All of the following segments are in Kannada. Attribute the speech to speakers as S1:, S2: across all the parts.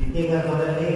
S1: ಇತಿಹಾಸದಲ್ಲಿ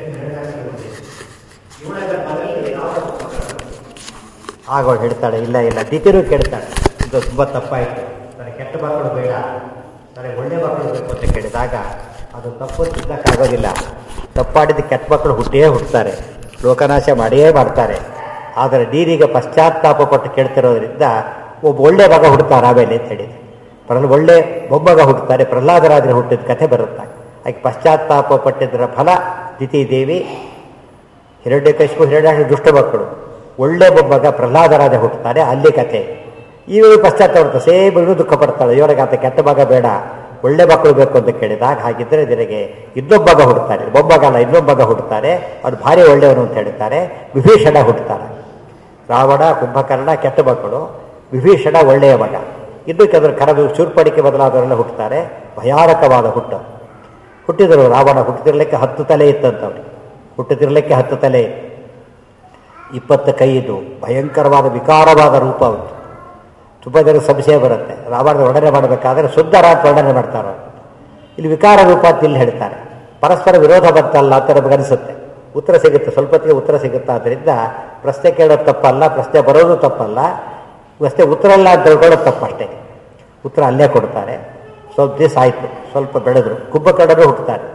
S1: ಆಗ ಅವಳು ಹೇಳ್ತಾಳೆ ಇಲ್ಲ ಇಲ್ಲ ದಿತಿರು ಕೇಳ್ತಾಳೆ ಇದು ತುಂಬ ತಪ್ಪಾಯಿತು ನನಗೆ ಕೆಟ್ಟ ಮಕ್ಕಳು ಬೇಡ ನನಗೆ ಒಳ್ಳೆ ಮಕ್ಕಳು ಬೇಕು ಅಂತ ಕೇಳಿದಾಗ ಅದು ತಪ್ಪು ತಿದ್ದಕ್ಕಾಗೋದಿಲ್ಲ ತಪ್ಪಾಡಿದ ಕೆಟ್ಟ ಮಕ್ಕಳು ಹುಟ್ಟಿಯೇ ಹುಟ್ಟುತ್ತಾರೆ ಲೋಕನಾಶ ಮಾಡಿಯೇ ಮಾಡ್ತಾರೆ ಆದರೆ ನೀರಿಗೆ ಪಶ್ಚಾತ್ತಾಪ ಪಟ್ಟು ಕೇಳ್ತಿರೋದ್ರಿಂದ ಒಬ್ಬ ಒಳ್ಳೆ ಮಗ ಹುಡ್ತಾರೆ ಆಮೇಲೆ ಅಂತ ಹೇಳಿದೆ ಪ್ರಹ್ಲ ಒಳ್ಳೆ ಮೊಮ್ಮಗ ಹುಟ್ಟುತ್ತಾರೆ ಪ್ರಹ್ಲಾದರಾಜರು ಹುಟ್ಟಿದ ಕಥೆ ಬರುತ್ತೆ ಆಕೆ ಪಶ್ಚಾತ್ತಾಪ ಪಟ್ಟಿದ್ದರ ಫಲ ದಿತಿ ದೇವಿ ಹಿರಣ್ಯಕಶಿಪು ಹಿರಣ್ಯಾಕ್ಷ ದುಷ್ಟ ಮಕ್ಕಳು ಒಳ್ಳೆ ಮೊಮ್ಮಗ ಪ್ರಹ್ಲಾದರಾಜ ಹುಟ್ಟುತ್ತಾರೆ ಅಲ್ಲಿ ಕಥೆ ಇವರು ಪಶ್ಚಾತ್ತಾಪ ಸೇಮ್ ಇವರು ದುಃಖ ಪಡ್ತಾಳೆ ಇವರಿಗೆ ಆತ ಕೆಟ್ಟ ಮಗ ಬೇಡ ಒಳ್ಳೆ ಮಕ್ಕಳು ಬೇಕು ಅಂತ ಕೇಳಿದಾಗ ಹಾಗಿದ್ದರೆ ನಿನಗೆ ಇನ್ನೊಬ್ಬ ಮಗ ಹುಡ್ತಾರೆ ಮೊಮ್ಮಗ ಅಲ್ಲ ಇನ್ನೊಬ್ಬ ಮಗ ಹುಡ್ತಾರೆ ಅವ್ರು ಭಾರಿ ಒಳ್ಳೆಯವನು ಅಂತ ಹೇಳ್ತಾರೆ ವಿಭೀಷಣ ಹುಟ್ಟುತ್ತಾರೆ ರಾವಣ ಕುಂಭಕರ್ಣ ಕೆಟ್ಟ ಮಕ್ಕಳು ವಿಭೀಷಣ ಒಳ್ಳೆಯ ಮಗ ಇನ್ನು ಕೆಲವರು ಕರದು ಚೂರ್ಪಡಿಕೆ ಬದಲಾದವರೆಲ್ಲ ಹುಟ್ಟುತ್ತಾರೆ ಭಯಾನಕವಾದ ಹುಟ್ಟು ಹುಟ್ಟಿದರು ರಾವಣ ಹುಟ್ಟುತ್ತಿರಲಿಕ್ಕೆ ಹತ್ತು ತಲೆ ಇತ್ತಂತವ್ರಿಗೆ ಹುಟ್ಟುತ್ತಿರಲಿಕ್ಕೆ ಹತ್ತು ತಲೆ ಇತ್ತು ಇಪ್ಪತ್ತು ಕೈ ಇದು ಭಯಂಕರವಾದ ವಿಕಾರವಾದ ರೂಪ ಉಂಟು ತುಂಬ ಜನ ಸಂಶಯ ಬರುತ್ತೆ ರಾವಣದ ವರ್ಣನೆ ಮಾಡಬೇಕಾದ್ರೆ ಸುಂದರ ಅಂತ ವರ್ಣನೆ ಮಾಡ್ತಾರೆ ಅವ್ರು. ಇಲ್ಲಿ ವಿಕಾರ ರೂಪ ಅಂತ ಇಲ್ಲಿ ಹೇಳ್ತಾರೆ ಪರಸ್ಪರ ವಿರೋಧ ಬಂತಲ್ಲ ಅಂತ ನಮಗೆ ಅನಿಸುತ್ತೆ ಉತ್ತರ ಸಿಗುತ್ತೆ ಸ್ವಲ್ಪ ಹೊತ್ತಿಗೆ ಉತ್ತರ ಸಿಗುತ್ತೆ ಆದ್ದರಿಂದ ಪ್ರಶ್ನೆ ಕೇಳೋದು ತಪ್ಪಲ್ಲ ಪ್ರಶ್ನೆ ಬರೋದು ತಪ್ಪಲ್ಲ ಪ್ರಶ್ನೆ ಉತ್ತರ ಇಲ್ಲ ಅಂತ ತಿಳ್ಕೊಳ್ಳೋದು ತಪ್ಪಷ್ಟೇ ಉತ್ತರ ಅಲ್ಲೇ ಕೊಡ್ತಾರೆ ಸ್ವಲ್ಪ ದಿವಸ ಆಯಿತು ಸ್ವಲ್ಪ ಬೆಳೆದ್ರು ಕುಂಭಕರ್ಣರು ಹುಟ್ಟುತ್ತಾರೆ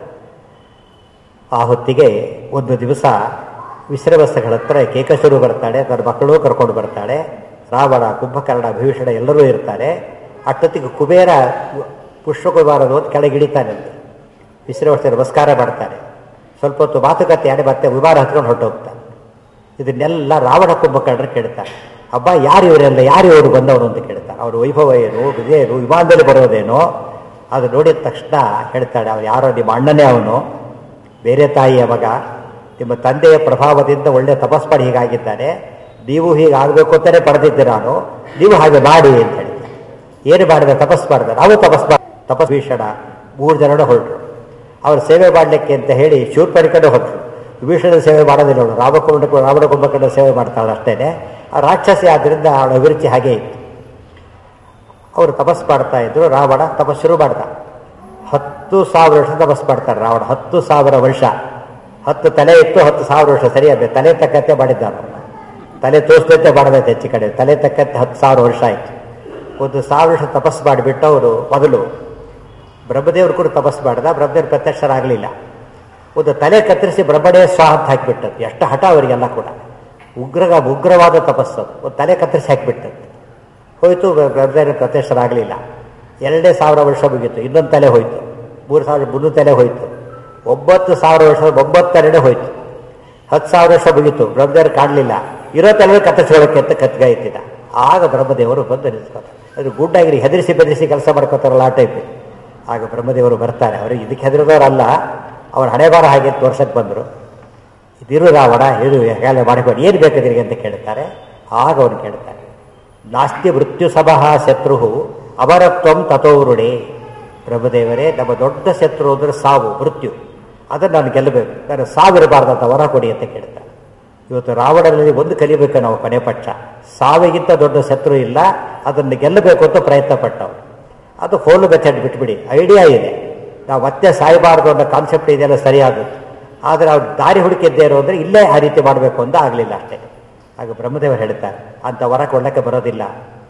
S1: ಆ ಹೊತ್ತಿಗೆ ಒಂದು ದಿವಸ ವಿಶ್ರವಸ್ತಗಳ ಹತ್ರ ಕೇಕಶರು ಬರ್ತಾಳೆ ತನ್ನ ಮಕ್ಕಳು ಕರ್ಕೊಂಡು ಬರ್ತಾಳೆ ರಾವಣ ಕುಂಭಕರ್ಣ ಭೀಷಣ ಎಲ್ಲರೂ ಇರ್ತಾರೆ ಅಷ್ಟೊತ್ತಿಗೆ ಕುಬೇರ ಪುಷ್ಪಕುಮಾರನು ಅಂತ ಕೆಳಗಿಳಿತಾನೆ ಅಂತ ವಿಶ್ರವಸ್ತ ನಮಸ್ಕಾರ ಮಾಡ್ತಾನೆ ಸ್ವಲ್ಪ ಹೊತ್ತು ಮಾತುಕತೆ ಆಡಿ ಮತ್ತೆ ವಿಮಾನ ಹತ್ಕೊಂಡು ಹೊರಟೋಗ್ತಾನೆ ಇದನ್ನೆಲ್ಲ ರಾವಣ ಕುಂಭಕರ್ಣರು ಕೇಳ್ತಾರೆ ಅಬ್ಬ ಯಾರು ಇವರೆಲ್ಲ ಯಾರು ಇವರು ಬಂದವರು ಅಂತ ಕೇಳ್ತಾರೆ ಅವ್ರ ವೈಭವ ಏನು ಇದೇನು ವಿಮಾನದಲ್ಲಿ ಬರೋದೇನೋ ಅದು ನೋಡಿದ ತಕ್ಷಣ ಹೇಳ್ತಾಳೆ ಅವ್ರು ಯಾರೋ ನಿಮ್ಮ ಅಣ್ಣನೇ ಅವನು ಬೇರೆ ತಾಯಿಯ ಮಗ ನಿಮ್ಮ ತಂದೆಯ ಪ್ರಭಾವದಿಂದ ಒಳ್ಳೆ ತಪಸ್ ಮಾಡಿ ಹೀಗಾಗಿದ್ದಾನೆ ನೀವು ಹೀಗಾಗಬೇಕು ಅಂತಲೇ ಪಡೆದಿದ್ದೆ ನಾನು ನೀವು ಹಾಗೆ ಮಾಡಿ ಅಂತ ಹೇಳಿದ್ದಾರೆ ಏನು ಮಾಡಿದೆ ತಪಸ್ ಮಾಡಿದೆ ನಾವು ತಪಸ್ ಮಾಡಿ ತಪಸ್ ಭೀಷಣ ಮೂರು ಜನರು ಹೊರಟರು ಅವರು ಸೇವೆ ಮಾಡಲಿಕ್ಕೆ ಅಂತ ಹೇಳಿ ಶೂರ್ಪಣಿಕಡೆ ಹೊರಟರು ವಿಭೀಷಣದ ಸೇವೆ ಮಾಡೋದಿಲ್ಲ ಅವಳು ರಾಮಕುಂಡ ರಾವಣ ಕುಂಭಕರ್ಣ ಸೇವೆ ಮಾಡ್ತಾಳೆ ಅಷ್ಟೇನೆ ಆ ರಾಕ್ಷಸಿ ಆದ್ದರಿಂದ ಅವಳ ಅಭಿರುಚಿ ಹಾಗೆ ಇತ್ತು ಅವರು ತಪಸ್ ಮಾಡ್ತಾ ಇದ್ರು ರಾವಣ ತಪಸ್ ಶುರು ಮಾಡ್ದ ಹತ್ತು ಸಾವಿರ ವರ್ಷ ತಪಸ್ ಮಾಡ್ತಾರೆ ರಾವಣ ಹತ್ತು ಸಾವಿರ ವರ್ಷ ಹತ್ತು ತಲೆ ಇತ್ತು ಹತ್ತು ಸಾವಿರ ವರ್ಷ ಸರಿ ಅದೇ ತಲೆ ತಕ್ಕಂತೆ ಮಾಡಿದ್ದಾನ ತಲೆ ತೋರಿಸ್ದಂತೆ ಮಾಡಬೇಕು ಹೆಚ್ಚು ಕಡೆ ತಲೆ ತಕ್ಕಂತೆ ಹತ್ತು ಸಾವಿರ ವರ್ಷ ಆಯಿತು ಒಂದು ಸಾವಿರ ವರ್ಷ ತಪಸ್ ಮಾಡಿಬಿಟ್ಟು ಅವರು ಮೊದಲು ಬ್ರಹ್ಮದೇವರು ಕೂಡ ತಪಸ್ ಮಾಡಿದ ಬ್ರಹ್ಮದೇವರು ಪ್ರತ್ಯಕ್ಷರಾಗಲಿಲ್ಲ ಒಂದು ತಲೆ ಕತ್ತರಿಸಿ ಬ್ರಹ್ಮಣೇ ಸ್ವಾಹ ಅಂತ ಹಾಕಿಬಿಟ್ಟದ್ದು ಎಷ್ಟು ಹಠ ಅವರಿಗೆಲ್ಲ ಕೂಡ ಉಗ್ರಗ ಉಗ್ರವಾದ ತಪಸ್ಸು ಅದು. ಒಂದು ತಲೆ ಕತ್ತರಿಸಿ ಹಾಕಿಬಿಟ್ಟದ್ದು ಹೋಯಿತು ಬ್ರಹ್ಮದೇವರು ಪ್ರತ್ಯಕ್ಷರಾಗಲಿಲ್ಲ ಎರಡೇ ಸಾವಿರ ವರ್ಷ ಮುಗೀತು ಇನ್ನೊಂದು ತಲೆ ಹೋಯಿತು ಮೂರು ಸಾವಿರ ಮುನ್ನೂರು ತಲೆ ಹೋಯಿತು ಒಂಬತ್ತು ಸಾವಿರ ವರ್ಷ ಒಂಬತ್ತೆರಡೇ ಹೋಯಿತು ಹತ್ತು ಸಾವಿರ ವರ್ಷ ಮುಗೀತು ಬ್ರಹ್ಮದೇವರು ಕಾಣಲಿಲ್ಲ ಇರೋ ತಲೆ ಕತ್ತರಿಸ್ಕೊಳ್ಳೋಕ್ಕೆ ಅಂತ ಕತ್ಗಾಯ್ತಿದ್ದ ಆಗ ಬ್ರಹ್ಮದೇವರು ಬಂದು ನಿಲ್ಸ್ಕೊತಾರೆ ಅದು ಗುಡ್ಡಾಗಿರಿ ಹೆದರಿಸಿ ಬೆದರಿಸಿ ಕೆಲಸ ಮಾಡ್ಕೋತಾರಲ್ಲ ಆ ಟೈಪ್ ಆಗ ಬ್ರಹ್ಮದೇವರು ಬರ್ತಾರೆ ಅವರು ಇದಕ್ಕೆ ಹೆದರಿದವರಲ್ಲ ಅವ್ರ ಹಣೆಬಾರ ಹಾಗೆ ತೋರ್ಸಕ್ಕೆ ಬಂದರು ಇದಿರು ರಾವಣ ಇದು ಹೇಗೆ ಮಾಡಿಕೊಂಡು ಏನು ಬೇಕು ನಿನಗೆ ಅಂತ ಕೇಳ್ತಾರೆ ಆಗ ಅವನು ಕೇಳ್ತಾರೆ ನಾಸ್ತಿ ಮೃತ್ಯು ಸಭಾ ಶತ್ರು ಅಮರತ್ವಂ ತಥೋರುಣೆ ಬ್ರಹ್ಮದೇವರೇ ನಮ್ಮ ದೊಡ್ಡ ಶತ್ರು ಅಂದರೆ ಸಾವು ಮೃತ್ಯು ಅದನ್ನು ನಾನು ಗೆಲ್ಲಬೇಕು ನಾನು ಸಾವಿರಬಾರ್ದು ಅಂತ ವರ ಕೊಡಿ ಅಂತ ಕೇಳ್ತಾರೆ ಇವತ್ತು ರಾವಣನಲ್ಲಿ ಒಂದು ಕಲಿಬೇಕು ನಾವು ಕೊನೆ ಪಕ್ಷ ಸಾವಿಗಿಂತ ದೊಡ್ಡ ಶತ್ರು ಇಲ್ಲ ಅದನ್ನು ಗೆಲ್ಲಬೇಕು ಅಂತ ಪ್ರಯತ್ನ ಪಟ್ಟವರು ಅದು ಫೋನ್ ಮೆಥಡ್ ಬಿಟ್ಬಿಡಿ ಐಡಿಯಾ ಇದೆ ನಾವು ಮತ್ತೆ ಸಾಯಬಾರ್ದು ಅನ್ನೋ ಕಾನ್ಸೆಪ್ಟ್ ಇದೆಯಲ್ಲ ಸರಿಯಾದದ್ದು ಆದರೆ ಅವ್ರು ದಾರಿ ಹುಡುಕಿದ್ದೇನು ಅಂದರೆ ಇಲ್ಲೇ ಆ ರೀತಿ ಮಾಡಬೇಕು ಅಂತ ಆಗಲಿಲ್ಲ ಅಷ್ಟೇ ಆಗ ಬ್ರಹ್ಮದೇವರು ಹೇಳ್ತಾರೆ ಅಂಥ ವರ ಕೊಡಲಿಕ್ಕೆ ಬರೋದಿಲ್ಲ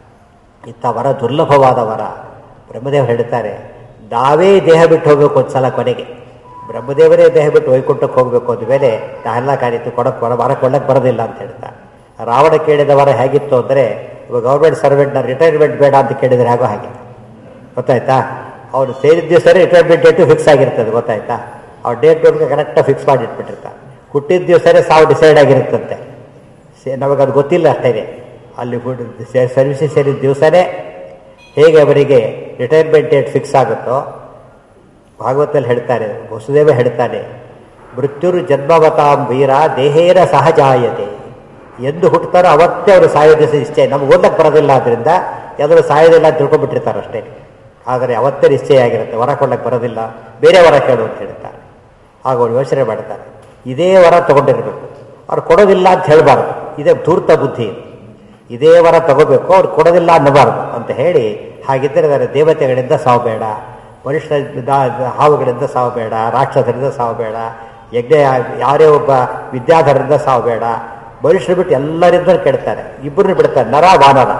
S1: ಇಂಥ ವರ ದುರ್ಲಭವಾದ ವರ ಬ್ರಹ್ಮದೇವರು ಹೇಳ್ತಾರೆ ನಾವೇ ದೇಹ ಬಿಟ್ಟು ಹೋಗಬೇಕು ಒಂದು ಸಲ ಕೊನೆಗೆ ಬ್ರಹ್ಮದೇವರೇ ದೇಹ ಬಿಟ್ಟು ವೈಕುಂಠಕ್ಕೆ ಹೋಗಬೇಕು ಅಂದಮೇಲೆ ನಾನೆಲ್ಲ ಕಾರ್ಯತ್ತು ಕೊಡಕ್ಕೆ ವರ ವರ ಕೊಡಕ್ಕೆ ಬರೋದಿಲ್ಲ ಅಂತ ಹೇಳ್ತಾರೆ ರಾವಣ ಕೇಳಿದ ವರ ಹೇಗಿತ್ತು ಅಂದರೆ ಇವಾಗ ಗೌರ್ಮೆಂಟ್ ಸರ್ವೆಂಟ್ನ ರಿಟೈರ್ಮೆಂಟ್ ಬೇಡ ಅಂತ ಕೇಳಿದರೆ ಹಾಗೋ ಹಾಗೆ ಗೊತ್ತಾಯ್ತಾ ಅವನು ಸೇರಿದ ದಿವಸನೇ ರಿಟೈರ್ಮೆಂಟ್ ಡೇಟು ಫಿಕ್ಸ್ ಆಗಿರ್ತದೆ ಗೊತ್ತಾಯ್ತಾ ಅವ್ರ ಡೇಟ್ ನೋಡಿದ್ರೆ ಕರೆಕ್ಟಾಗಿ ಫಿಕ್ಸ್ ಮಾಡಿ ಇಟ್ಬಿಟ್ಟಿರ್ತಾರೆ ಹುಟ್ಟಿದ ದಿವಸನೇ ಸಾವು ಡಿಸೈಡ್ ಆಗಿರುತ್ತಂತೆ ಸೇ ನಮಗದು ಗೊತ್ತಿಲ್ಲ ಅಷ್ಟೇ ಅಲ್ಲಿ ಸರ್ವಿಸಿಸ್ ಸೇರಿದ ದಿವಸನೇ ಹೇಗೆ ಅವರಿಗೆ ರಿಟೈರ್ಮೆಂಟ್ ಡೇಟ್ ಫಿಕ್ಸ್ ಆಗುತ್ತೋ ಭಾಗವತಲ್ಲಿ ಹೇಳ್ತಾರೆ ವಸುದೇವ ಹೇಳ್ತಾನೆ ಮೃತ್ಯುರು ಜನ್ಮವತಾಂ ವೀರ ದೇಹೇನ ಸಹಜಾಯತೆ ಎಂದು ಹುಟ್ಟುತ್ತಾರೋ ಅವತ್ತೇ ಅವರು ಸಾಯೋ ದಿವಸ ನಿಶ್ಚಯ ನಮ್ಗೆ ಓದಕ್ಕೆ ಬರೋದಿಲ್ಲ ಆದ್ದರಿಂದ ಯಾವ್ದಾದ್ರು ಸಾಯೋದಿಲ್ಲ ಅಂತ ತಿಳ್ಕೊಂಡ್ಬಿಟ್ಟಿರ್ತಾರೆ ಅಷ್ಟೇ ಆದರೆ ಅವತ್ತೇ ನಿಶ್ಚಯ ಆಗಿರುತ್ತೆ ವರ ಕೊಡಕ್ಕೆ ಬರೋದಿಲ್ಲ ಬೇರೆ ವರ ಕೇಳು ಅಂತ ಹೇಳ್ತಾರೆ ಆಗ ಅವ್ರು ಯೋಚನೆ ಮಾಡ್ತಾರೆ ಇದೇ ವರ ತಗೊಂಡಿರಬೇಕು ಅವ್ರು ಕೊಡೋದಿಲ್ಲ ಅಂತ ಹೇಳಬಾರ್ದು ಇದೇ ಧೂರ್ತ ಬುದ್ಧಿ ಇದೇ ವರ ತಗೋಬೇಕು ಅವ್ರು ಕೊಡೋದಿಲ್ಲ ಅನ್ನಬಾರ್ದು ಅಂತ ಹೇಳಿ ಹಾಗಿದ್ದರೆ ನನ್ನ ದೇವತೆಗಳಿಂದ ಸಾವು ಬೇಡ ಮನುಷ್ಯ ಹಾವುಗಳಿಂದ ಸಾವು ಬೇಡ ರಾಕ್ಷಸರಿಂದ ಸಾವು ಬೇಡ ಯಜ್ಞ ಯಾರೇ ಒಬ್ಬ ವಿದ್ಯಾಧರರಿಂದ ಸಾವು ಬೇಡ ಮನುಷ್ಯರು ಬಿಟ್ಟು ಎಲ್ಲರಿಂದ ಕೆಡ್ತಾರೆ ಇಬ್ಬರನ್ನ ಬಿಡ್ತಾರೆ ನರ ವಾನರ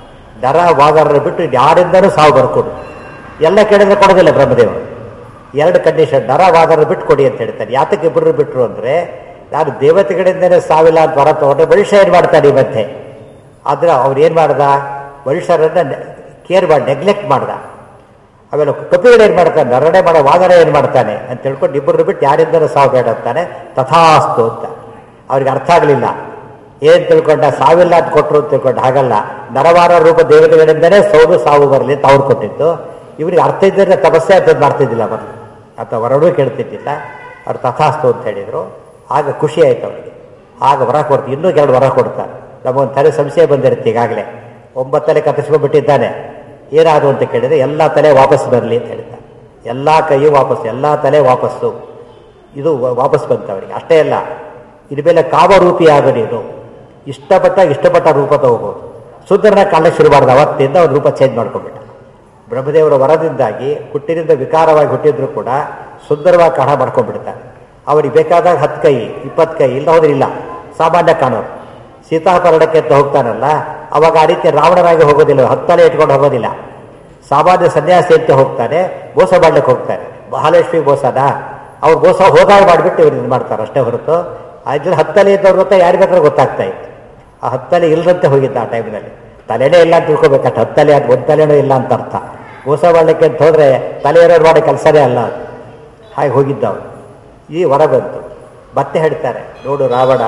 S1: ನರ ವಾನರನ್ನು ಬಿಟ್ಟು ಯಾರಿಂದನೂ ಸಾವು ಬರ್ಕೊಡು ಎಲ್ಲ ಕೆಡಿದ್ರೆ ಕೊಡೋದಿಲ್ಲ ಬ್ರಹ್ಮದೇವರು ಎರಡು ಕಂಡೀಷನ್ ನರ ವಾನರ ಬಿಟ್ಟು ಕೊಡಿ ಅಂತ ಹೇಳ್ತಾರೆ ಯಾತಕ್ಕೆ ಇಬ್ಬರು ಬಿಟ್ಟರು ಅಂದರೆ ನಾನು ದೇವತೆಗಳಿಂದನೇ ಸಾವಿಲ್ಲ ಅಂತ ಹೊರ ತಗೊಂಡ್ರೆ ಮನುಷ್ಯ ಏನು ಮಾಡ್ತಾನೆ ಈ ಮಧ್ಯೆ ಆದ್ರೆ ಅವ್ರು ಏನು ಮಾಡ್ದ ಮನುಷ್ಯರನ್ನ ಕೇರ್ ಮಾಡಿ ನೆಗ್ಲೆಕ್ಟ್ ಮಾಡ್ದ ಆಮೇಲೆ ಕಪಿಗಳು ಏನು ಮಾಡ್ತಾನೆ ನರಡೆ ಮಾಡೋ ವಾದನ ಏನು ಮಾಡ್ತಾನೆ ಅಂತ ತಿಳ್ಕೊಂಡು ಇಬ್ಬರು ಬಿಟ್ಟು ಯಾರಿಂದನೂ ಸಾವು ಬೇಡ ಅಂತಾನೆ ತಥಾಸ್ತು ಅಂತ ಅವ್ರಿಗೆ ಅರ್ಥ ಆಗಲಿಲ್ಲ ಏನು ತಿಳ್ಕೊಂಡ ಸಾವಿಲ್ಲ ಅಂತ ಕೊಟ್ಟರು ಅಂತ ತಿಳ್ಕೊಂಡು ಹಾಗಲ್ಲ ನರವಾರ ರೂಪ ದೇವತೆಗಳಿಂದನೇ ಸೋದು ಸಾವು ಬರಲಿ ಅಂತ ಅವ್ರು ಕೊಟ್ಟಿದ್ದು ಇವ್ರಿಗೆ ಅರ್ಥ ಇದ್ದರೆ ತಪಸ್ಸೆ ಅಂತ ಮಾಡ್ತಿದ್ದಿಲ್ಲ ಮೊದಲು ಅಂತ ಹೊರಡೂ ಕೇಳ್ತಿದ್ದಿಲ್ಲ ಅವ್ರು ತಥಾಸ್ತು ಅಂತ ಹೇಳಿದರು ಆಗ ಖುಷಿ ಆಯ್ತು ಅವರಿಗೆ ಆಗ ವರ ಕೊಡ್ತೀವಿ ಇನ್ನೂ ಎರಡು ವರ ಕೊಡ್ತಾರೆ ನಮಗೊಂದು ತಲೆ ಸಂಶಯ ಬಂದಿರುತ್ತೆ ಈಗಾಗಲೇ ಒಂಬತ್ತು ತಲೆ ಕತ್ತರಿಸ್ಕೊಂಡ್ಬಿಟ್ಟಿದ್ದಾನೆ ಏನಾದ್ರು ಅಂತ ಕೇಳಿದರೆ ಎಲ್ಲ ತಲೆ ವಾಪಸ್ ಬರಲಿ ಅಂತ ಹೇಳ್ತಾರೆ ಎಲ್ಲ ಕೈಯು ವಾಪಸ್ ಎಲ್ಲ ತಲೆ ವಾಪಸ್ಸು ಇದು ವ- ವಾಪಸ್ ಬಂತು ಅವರಿಗೆ ಅಷ್ಟೇ ಅಲ್ಲ ಇದ್ರ ಮೇಲೆ ಕಾಮರೂಪಿ ಆಗ ನೀನು ಇಷ್ಟಪಟ್ಟ ಇಷ್ಟಪಟ್ಟ ರೂಪ ತಗೋಬೋದು ಸುಂದರನ ಕಾಣಕ್ಕೆ ಶುರು ಮಾಡಿದ ಅವತ್ತಿಂದ ಅವ್ರ ರೂಪ ಚೇಂಜ್ ಮಾಡ್ಕೊಂಡ್ಬಿಟ್ಟ ಬ್ರಹ್ಮದೇವರ ವರದಿಂದಾಗಿ ಹುಟ್ಟಿನಿಂದ ವಿಕಾರವಾಗಿ ಹುಟ್ಟಿದ್ರು ಕೂಡ ಸುಂದರವಾಗಿ ಕಾಣ ಮಾಡ್ಕೊಂಡ್ಬಿಡ್ತಾರೆ ಅವರಿಗೆ ಬೇಕಾದಾಗ ಹತ್ತು ಕೈ ಇಪ್ಪತ್ತು ಕೈ ಇಲ್ಲ ಹೋದ್ರೆ ಇಲ್ಲ ಸಾಮಾನ್ಯ ಕಾಣೋರು ಸೀತಾಪರಣಕ್ಕೆ ಅಂತ ಹೋಗ್ತಾನಲ್ಲ ಅವಾಗ ಆ ರೀತಿ ರಾವಣರಾಗಿ ಹೋಗೋದಿಲ್ಲ ಹತ್ತಲೆ ಇಟ್ಕೊಂಡು ಹೋಗೋದಿಲ್ಲ ಸಾಮಾನ್ಯ ಸನ್ಯಾಸಿ ಅಂತ ಹೋಗ್ತಾನೆ ಮೋಸ ಮಾಡ್ಲಿಕ್ಕೆ ಹೋಗ್ತಾನೆ ಮಹಾಲಕ್ಷ್ಮಿ ಮೋಸನ ಅವ್ರು ಮೋಸ ಹೋದಾಗ ಮಾಡಿಬಿಟ್ಟು ಇವ್ರು ಇದು ಮಾಡ್ತಾರೆ ಅಷ್ಟೇ ಹೊರತು ಅದ್ರ ಹತ್ತಲೆ ಇದ್ದವ್ರ ಗೊತ್ತಾ ಯಾರಿಗಾದ್ರೂ ಗೊತ್ತಾಗ್ತಾ ಇತ್ತು ಆ ಹತ್ತಲೆ ಇಲ್ಲದಂತೆ ಹೋಗಿದ್ದ ಆ ಟೈಮ್ನಲ್ಲಿ ತಲೆನೇ ಇಲ್ಲ ಅಂತ ತಿಳ್ಕೊಬೇಕಟ್ಟು ಹತ್ತಲೆ ಅದು ಒಂದು ತಲೆನೂ ಇಲ್ಲ ಅಂತ ಅರ್ಥ ಮೋಸ ಮಾಡಲಿಕ್ಕೆ ಅಂತ ಹೋದ್ರೆ ತಲೆ ಇರೋರು ಮಾಡೋ ಕೆಲಸನೇ ಅಲ್ಲ ಅದು ಹಾಗೆ ಹೋಗಿದ್ದವು ಈ ವರ ಬಂತು ಮತ್ತೆ ಹೇಳ್ತಾರೆ ನೋಡು ರಾವಣ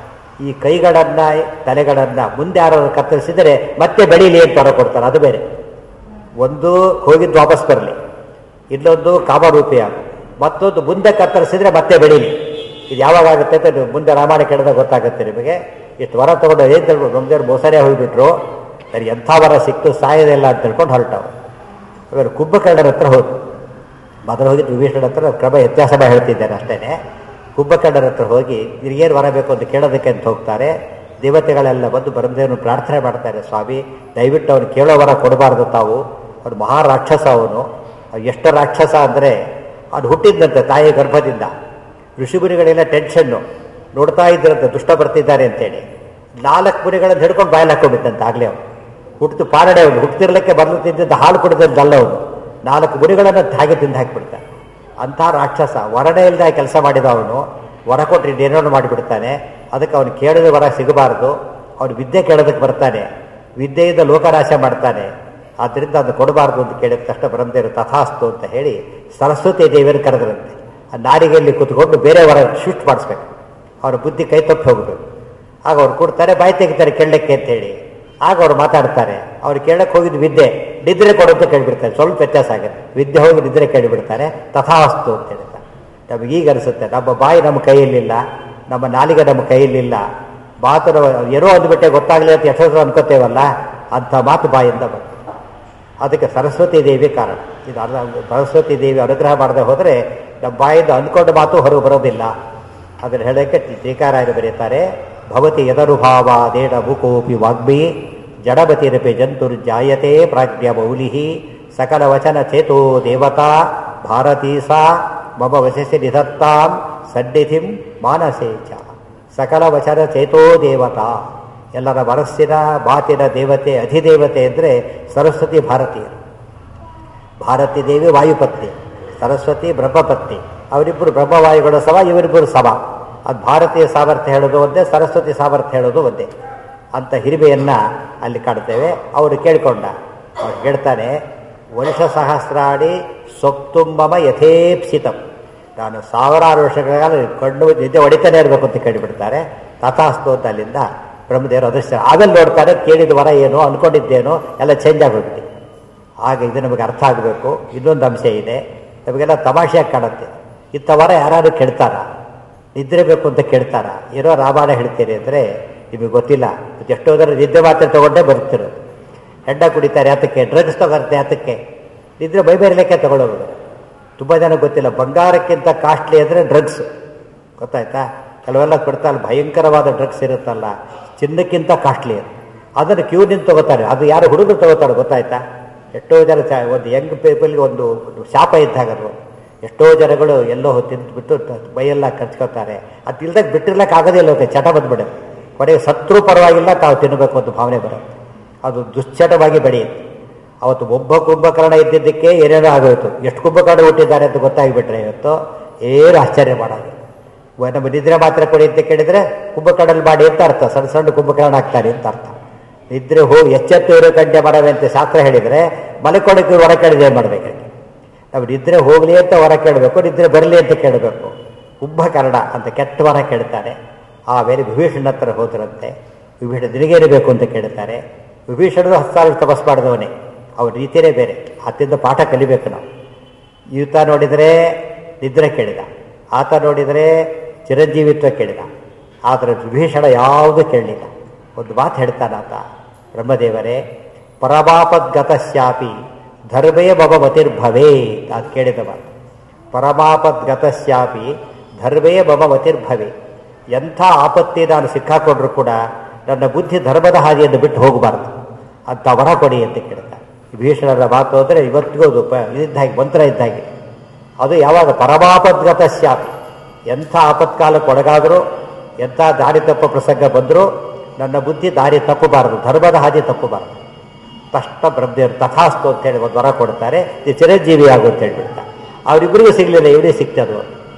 S1: ಈ ಕೈಗಳನ್ನ ತಲೆಗಳನ್ನ ಮುಂದೆ ಯಾರು ಕತ್ತರಿಸಿದರೆ ಮತ್ತೆ ಬೆಳೀಲಿ ಅಂತ ವರ ಕೊಡ್ತಾರೆ ಅದು ಬೇರೆ ಒಂದು ಹೋಗಿದ್ದು ವಾಪಸ್ ಬರಲಿ ಇನ್ನೊಂದು ಕಾಮರೂಪಿಯಾಗು ಮತ್ತೊಂದು ಮುಂದೆ ಕತ್ತರಿಸಿದ್ರೆ ಮತ್ತೆ ಬೆಳೀಲಿ ಇದು ಯಾವಾಗ ಆಗುತ್ತೆ ಅಂತ ನೀವು ಮುಂದೆ ರಾಮಾಯಣ ಕೇಳಿದಾಗ ಗೊತ್ತಾಗುತ್ತೆ ನಿಮಗೆ ಇಷ್ಟು ವರ ತಗೊಂಡು ಏನು ತಿಳ್ಕೊಂಡು ನಮ್ದೇವ್ರು ಮೋಸನೇ ಹೋಗಿಬಿಟ್ರು ನನಗೆ ಎಂಥ ವರ ಸಿಕ್ತು ಸಾಯೋದಿಲ್ಲ ಅಂತ ತಿಳ್ಕೊಂಡು ಹೊರಟವು ಆಮೇಲೆ ಕುಂಭಕರ್ಣರ ಹತ್ರ ಹೋದ್ರು ಮೊದಲು ಹೋಗಿದ್ದು ವಿಭೀಷಣ ಹತ್ರ ಕ್ರಮ ವ್ಯತ್ಯಾಸ ಮಾಡಿ ಹೇಳ್ತಿದ್ದೇನೆ ಅಷ್ಟೇನೆ ಕುಂಭಕರ್ಣರ ಹತ್ರ ಹೋಗಿ ನಿನಗೇನು ವರ ಬೇಕು ಅಂತ ಕೇಳೋದಕ್ಕೆ ಅಂತ ಹೋಗ್ತಾರೆ ದೇವತೆಗಳೆಲ್ಲ ಬಂದು ಬ್ರಹ್ಮದೇವನು ಪ್ರಾರ್ಥನೆ ಮಾಡ್ತಾರೆ ಸ್ವಾಮಿ ದಯವಿಟ್ಟು ಅವನು ಕೇಳೋ ವರ ಕೊಡಬಾರ್ದು ತಾವು ಅವನು ಮಹಾ ರಾಕ್ಷಸ ಅವನು ಅವ್ನು ಎಷ್ಟು ರಾಕ್ಷಸ ಅಂದರೆ ಅವನು ಹುಟ್ಟಿದ್ದಂತೆ ತಾಯಿ ಗರ್ಭದಿಂದ ಋಷಿಮುನಿಗಳೆಲ್ಲ ಟೆನ್ಷನ್ನು ನೋಡ್ತಾ ಇದ್ರಂತೆ ದುಷ್ಟ ಬರ್ತಿದ್ದಾರೆ ಅಂತೇಳಿ ನಾಲ್ಕು ಮುನಿಗಳನ್ನು ಹಿಡ್ಕೊಂಡು ಬಾಯಲ್ಲಿ ಹಾಕೊಂಡ್ಬಿಟ್ಟಂತೆ ಆಗಲೇ ಅವನು ಹುಟ್ಟಿತು ಪಾರಡೆ ಅವನು ಹುಟ್ಟಿರ್ಲಿಕ್ಕೆ ಬರಲು ತಿಂದಿದ್ದ ಹಾಲು ಕುಡಿದಲ್ಲ ಅವನು ನಾಲ್ಕು ಗುರಿಗಳನ್ನು ಹಾಗೆ ತಿಂದು ಹಾಕಿಬಿಡ್ತಾನೆ ಅಂಥ ರಾಕ್ಷಸ ವರನೇ ಇಲ್ಲದೆ ಕೆಲಸ ಮಾಡಿದ ಅವನು ವರ ಕೊಟ್ಟರೆ ಏನೇನೋ ಮಾಡಿಬಿಡ್ತಾನೆ ಅದಕ್ಕೆ ಅವನು ಕೇಳಿದ ವರ ಸಿಗಬಾರದು ಅವನು ವಿದ್ಯೆ ಕೇಳೋದಕ್ಕೆ ಬರ್ತಾನೆ ವಿದ್ಯೆಯಿಂದ ಲೋಕನಾಶ ಮಾಡ್ತಾನೆ ಆದ್ದರಿಂದ ಅದು ಕೊಡಬಾರ್ದು ಅಂತ ಕೇಳಿದ ತಕ್ಷಣ ಬ್ರಹ್ಮದೇವರು ತಥಾಸ್ತು ಅಂತ ಹೇಳಿ ಸರಸ್ವತಿ ದೇವಿಯನ್ನು ಕರೆದ್ರಂತೆ ಆ ನಾಡಿಗೆಯಲ್ಲಿ ಕೂತ್ಕೊಂಡು ಬೇರೆ ವರ ಶಿಫ್ಟ್ ಮಾಡಿಸ್ಬೇಕು ಅವರ ಬುದ್ಧಿ ಕೈ ತಪ್ಪಿ ಹೋಗಬೇಕು ಆಗ ಅವ್ರು ಕೊಡ್ತಾರೆ ಬಾಯಿ ತೆಗಿತಾರೆ ಕೇಳಲಿಕ್ಕೆ ಅಂತೇಳಿ ಆಗ ಅವ್ರು ಮಾತಾಡ್ತಾರೆ ಅವ್ರು ಕೇಳಕ್ಕೆ ಹೋಗಿದ್ದು ವಿದ್ಯೆ ನಿದ್ರೆ ಕೊಡು ಅಂತ ಕೇಳಿಬಿಡ್ತಾರೆ ಸ್ವಲ್ಪ ವ್ಯತ್ಯಾಸ ಆಗುತ್ತೆ ವಿದ್ಯೆ ಹೋಗಿ ನಿದ್ರೆ ಕೇಳಿಬಿಡ್ತಾರೆ ತಥಾಸ್ತು ಅಂತ ಹೇಳ್ತಾರೆ ನಮಗೆ ಈಗ ಅನಿಸುತ್ತೆ ನಮ್ಮ ಬಾಯಿ ನಮ್ಮ ಕೈಯಲ್ಲಿಲ್ಲ ನಮ್ಮ ನಾಲಿಗೆ ನಮ್ಮ ಕೈಯಲ್ಲಿಲ್ಲ ಮಾತು ನಾವು ಏನೋ ಅಂದ್ಬಿಟ್ಟೆ ಗೊತ್ತಾಗಲಿ ಅಂತ ಎಷ್ಟೋ ಅನ್ಕೋತೇವಲ್ಲ ಅಂಥ ಮಾತು ಬಾಯಿಂದ ಬಂತು ಅದಕ್ಕೆ ಸರಸ್ವತಿ ದೇವಿ ಕಾರಣ ಇದು ಅರ್ಧ ಸರಸ್ವತಿ ದೇವಿ ಅನುಗ್ರಹ ಮಾಡದೆ ಹೋದರೆ ನಮ್ಮ ಬಾಯಿಂದ ಅಂದ್ಕೊಂಡ ಮಾತು ಹೊರಗೆ ಬರೋದಿಲ್ಲ ಅದನ್ನು ಹೇಳೋಕ್ಕೆ ಟೀಕಾರಾಯರು ಬರೀತಾರೆ ಭವತಿ ಯದನುಭಾವ ದೇಡ ಮುಕೋಪಿ ವಾಗ್ಮಿ ಜಡಮತಿರಪಿ ಜಂತುರ್ಜಾಯತೆ ಪ್ರಾಜ್ಞ ಮೌಲಿ ಸಕಲ ವಚನ ಚೇತೋ ದೇವತಾ ಭಾರತೀ ಸಾ ಮಮ ವಶಸಿ ನಿಧತ್ತಾಂ ಸನ್ನಿಧಿಂ ಮಾನಸೇ ಚ ಸಕಲ ವಚನ ಚೇತೋ ದೇವತಾ ಎಲ್ಲರ ಮನಸ್ಸಿನ ಮಾತಿನ ದೇವತೆ ಅಧಿದೇವತೆ ಅಂದರೆ ಸರಸ್ವತಿ ಭಾರತೀಯರು ಭಾರತಿ ದೇವಿ ವಾಯುಪತ್ನಿ ಸರಸ್ವತಿ ಬ್ರಹ್ಮಪತ್ನಿ ಅವರಿಬ್ಬರು ಬ್ರಹ್ಮವಾಯುಗಳ ಸಮ ಇವರಿಬ್ಬರು ಸಮ ಅದು ಭಾರತೀಯ ಸಾಮರ್ಥ್ಯ ಹೇಳೋದು ಒಂದೇ ಸರಸ್ವತಿ ಸಾಮರ್ಥ್ಯ ಹೇಳೋದು ಒಂದೇ ಅಂತ ಹಿರಿಮೆಯನ್ನು ಅಲ್ಲಿ ಕಾಣ್ತೇವೆ ಅವರು ಕೇಳಿಕೊಂಡ ಅವ್ರು ಹೇಳ್ತಾನೆ ವರ್ಷ ಸಹಸ್ರಾಡಿ ಸೊಪ್ತುಂಬಮ ಯಥೇಪ್ಸಿತಂ ನಾನು ಸಾವಿರಾರು ವರ್ಷಗಳ ಕಾಲ ಕಣ್ಣು ನಿದ್ದೆ ಹೊಡಿತಾನೆ ಇರಬೇಕು ಅಂತ ಕೇಳಿಬಿಡ್ತಾರೆ ತಥಾಸ್ತು ಅಂತ ಅಲ್ಲಿಂದ ಬ್ರಹ್ಮದೇವರು ಅದೃಶ್ಯ ಆಮೇಲೆ ನೋಡ್ತಾರೆ ಕೇಳಿದ ವರ ಏನು ಅನ್ಕೊಂಡಿದ್ದೇನೋ ಎಲ್ಲ ಚೇಂಜ್ ಆಗೋಗ್ಬಿಟ್ಟು ಆಗ ಇದು ನಮಗೆ ಅರ್ಥ ಆಗಬೇಕು ಇನ್ನೊಂದು ಅಂಶ ಇದೆ ನಮಗೆಲ್ಲ ತಮಾಷೆಯಾಗಿ ಕಾಣುತ್ತೆ ಇಂಥ ವರ ಯಾರು ಕೆಡ್ತಾರ ನಿದ್ರೆ ಬೇಕು ಅಂತ ಕೇಳ್ತಾರ ಏನೋ ರಾಮಾಯಣ ಹೇಳ್ತೀರಿ ಅಂದರೆ ನಿಮಗೆ ಗೊತ್ತಿಲ್ಲ ಮತ್ತೆ ಎಷ್ಟೋ ಜನ ನಿದ್ದೆ ಮಾತ್ರ ತಗೊಂಡೇ ಬರುತ್ತಿರೋದು ಹೆಂಡ ಕುಡಿತಾರೆ ಯಾತಕ್ಕೆ ಡ್ರಗ್ಸ್ ತಗೋರುತ್ತೆ ಯಾತಕ್ಕೆ ನಿದ್ರೆ ಬೈಬೇರಲಿಕ್ಕೆ ತಗೊಳ್ಳೋದು ತುಂಬ ಜನ ಗೊತ್ತಿಲ್ಲ ಬಂಗಾರಕ್ಕಿಂತ ಕಾಸ್ಟ್ಲಿ ಅಂದರೆ ಡ್ರಗ್ಸ್ ಗೊತ್ತಾಯ್ತಾ ಕೆಲವೆಲ್ಲ ಕೊಡ್ತಾರೆ ಭಯಂಕರವಾದ ಡ್ರಗ್ಸ್ ಇರುತ್ತಲ್ಲ ಚಿನ್ನಕ್ಕಿಂತ ಕಾಸ್ಟ್ಲಿ ಅದು ಅದನ್ನು ಕ್ಯೂ ನಿಂತು ತಗೋತಾರೆ ಅದು ಯಾರು ಹುಡುಗರು ತಗೋತಾರೆ ಗೊತ್ತಾಯ್ತಾ ಎಷ್ಟೋ ಜನ ಚ- ಒಂದು ಯಂಗ್ ಪೀಪಲ್ಗೆ ಒಂದು ಒಂದು ಶಾಪ ಇದ್ದಾಗ ಅದು ಎಷ್ಟೋ ಜನಗಳು ಎಲ್ಲೋ ತಿಂದ್ಬಿಟ್ಟು ತ- ಮೈಯೆಲ್ಲ ಕಚ್ಕೋತಾರೆ ಅದು ಇಲ್ದಾಗ ಬಿಟ್ಟಿರ್ಲಕ್ಕೆ ಆಗೋದಿಲ್ಲ ಅವಕ್ಕೆ ಚಟ ಬಂದ್ಬಿಡುತ್ತೆ ಕೊನೆಗೆ ಸತ್ರು ಪರವಾಗಿಲ್ಲ ತಾವು ತಿನ್ನಬೇಕು ಅಂತ ಭಾವನೆ ಬರುತ್ತೆ ಅದು ದುಶ್ಚಟವಾಗಿ ಬೆಳೆಯುತ್ತೆ ಅವತ್ತು ಒಬ್ಬ ಕುಂಭಕರ್ಣ ಇದ್ದಿದ್ದಕ್ಕೆ ಏನೇನೋ ಆಗೋಯ್ತು ಎಷ್ಟು ಕುಂಭಕರ್ಣ ಹುಟ್ಟಿದ್ದಾರೆ ಅಂತ ಗೊತ್ತಾಗಿಬಿಟ್ರೆ ಇವತ್ತು ಏನು ಆಶ್ಚರ್ಯ ಮಾಡೋದು ವ- ನಮ್ಮ ನಿದ್ರೆ ಮಾತ್ರ ಕೊಡಿ ಅಂತ ಕೇಳಿದ್ರೆ ಕುಂಭಕರ್ಣಲ್ಲಿ ಮಾಡಿ ಅಂತ ಅರ್ಥ ಸಣ್ಣ ಸಣ್ಣ ಕುಂಭಕರ್ಣ ಆಗ್ತಾರೆ ಅಂತ ಅರ್ಥ ನಿದ್ರೆ ಹೋಗಿ ಎಚ್ಚೆತ್ತು ಇರೋ ಕಂಡೆ ಮಾಡವೆ ಅಂತ ಶಾಸ್ತ್ರ ಹೇಳಿದರೆ ಮಲ್ಕೊಳಕ್ಕೆ ಹೊರ ಕೇಳಿದ್ರೆ ಏನು ಮಾಡಬೇಕಾಗಿ ನಾವು ನಿದ್ರೆ ಹೋಗಲಿ ಅಂತ ಹೊರ ಕೇಳಬೇಕು ನಿದ್ರೆ ಬರಲಿ ಅಂತ ಕೇಳಬೇಕು ಕುಂಭಕರ್ಣ ಅಂತ ಕೆಟ್ಟ ವರ ಕೇಳ್ತಾನೆ ಆಮೇಲೆ ವಿಭೀಷಣ ಹತ್ರ ಹೋದ್ರಂತೆ ವಿಭೀಷಣ ನಿನಗೇನು ಬೇಕು ಅಂತ ಕೇಳ್ತಾರೆ ವಿಭೀಷಣದು ಹತ್ತು ಸಾವಿರ ತಪಸ್ ಮಾಡಿದವನೇ ಅವ್ರ ರೀತಿಯೇ ಬೇರೆ ಆತಿಂದ ಪಾಠ ಕಲಿಬೇಕು ನಾವು ಈತ ನೋಡಿದರೆ ನಿದ್ರೆ ಕೇಳಿದ ಆತ ನೋಡಿದರೆ ಚಿರಂಜೀವಿತ್ವ ಕೇಳಿದ ಆದರೆ ವಿಭೀಷಣ ಯಾವುದೂ ಕೇಳಲಿಲ್ಲ ಒಂದು ಮಾತು ಹೇಳ್ತಾನ ಆತ ಬ್ರಹ್ಮದೇವರೇ ಪರಮಾಪದ್ಗತಶ್ಯಾಪಿ ಧರ್ಮೇ ಮಮ ಮತಿರ್ಭವೇ ಅದು ಕೇಳಿದ ಮಾತು ಪರಮಾಪದ್ಗತಶ್ಯಾಪಿ ಧರ್ಮೇ ಮಮ ಮತಿರ್ಭವೆ ಎಂಥ ಆಪತ್ತಿ ನಾನು ಸಿಕ್ಕಾಕೊಂಡ್ರು ಕೂಡ ನನ್ನ ಬುದ್ಧಿ ಧರ್ಮದ ಹಾದಿಯನ್ನು ಬಿಟ್ಟು ಹೋಗಬಾರ್ದು ಅಂತ ವರ ಕೊಡಿ ಅಂತ ಕೇಳ್ತಾರೆ ಭೀಷಣರ ಮಾತು ಅಂದರೆ ಇವತ್ತಿಗೂ ಅದು ಪ ಇದ್ದಾಗೆ ಮಂತ್ರ ಇದ್ದಾಗೆ ಅದು ಯಾವಾಗ ಪರಮಾಪದ್ಗತ ಶಾಪಿ ಎಂಥ ಆಪತ್ಕಾಲಕ್ಕೆ ಒಳಗಾದರೂ ಎಂಥ ದಾರಿ ತಪ್ಪ ಪ್ರಸಂಗ ಬಂದರೂ ನನ್ನ ಬುದ್ಧಿ ದಾರಿ ತಪ್ಪಬಾರದು ಧರ್ಮದ ಹಾದಿ ತಪ್ಪಬಾರದು ತಕ್ಷಣ ಬ್ರಹ್ಮದೇವರು ತಥಾಸ್ತು ಅಂತೇಳಿ ಒಂದು ವರ ಕೊಡ್ತಾರೆ ಇದು ಚಿರಂಜೀವಿ ಆಗು ಅಂತ ಹೇಳ್ಬಿಡ್ತಾರೆ ಅವರಿಬ್ಬರಿಗೂ ಸಿಗಲಿಲ್ಲ ಇವರೇ ಸಿಗ್ತದು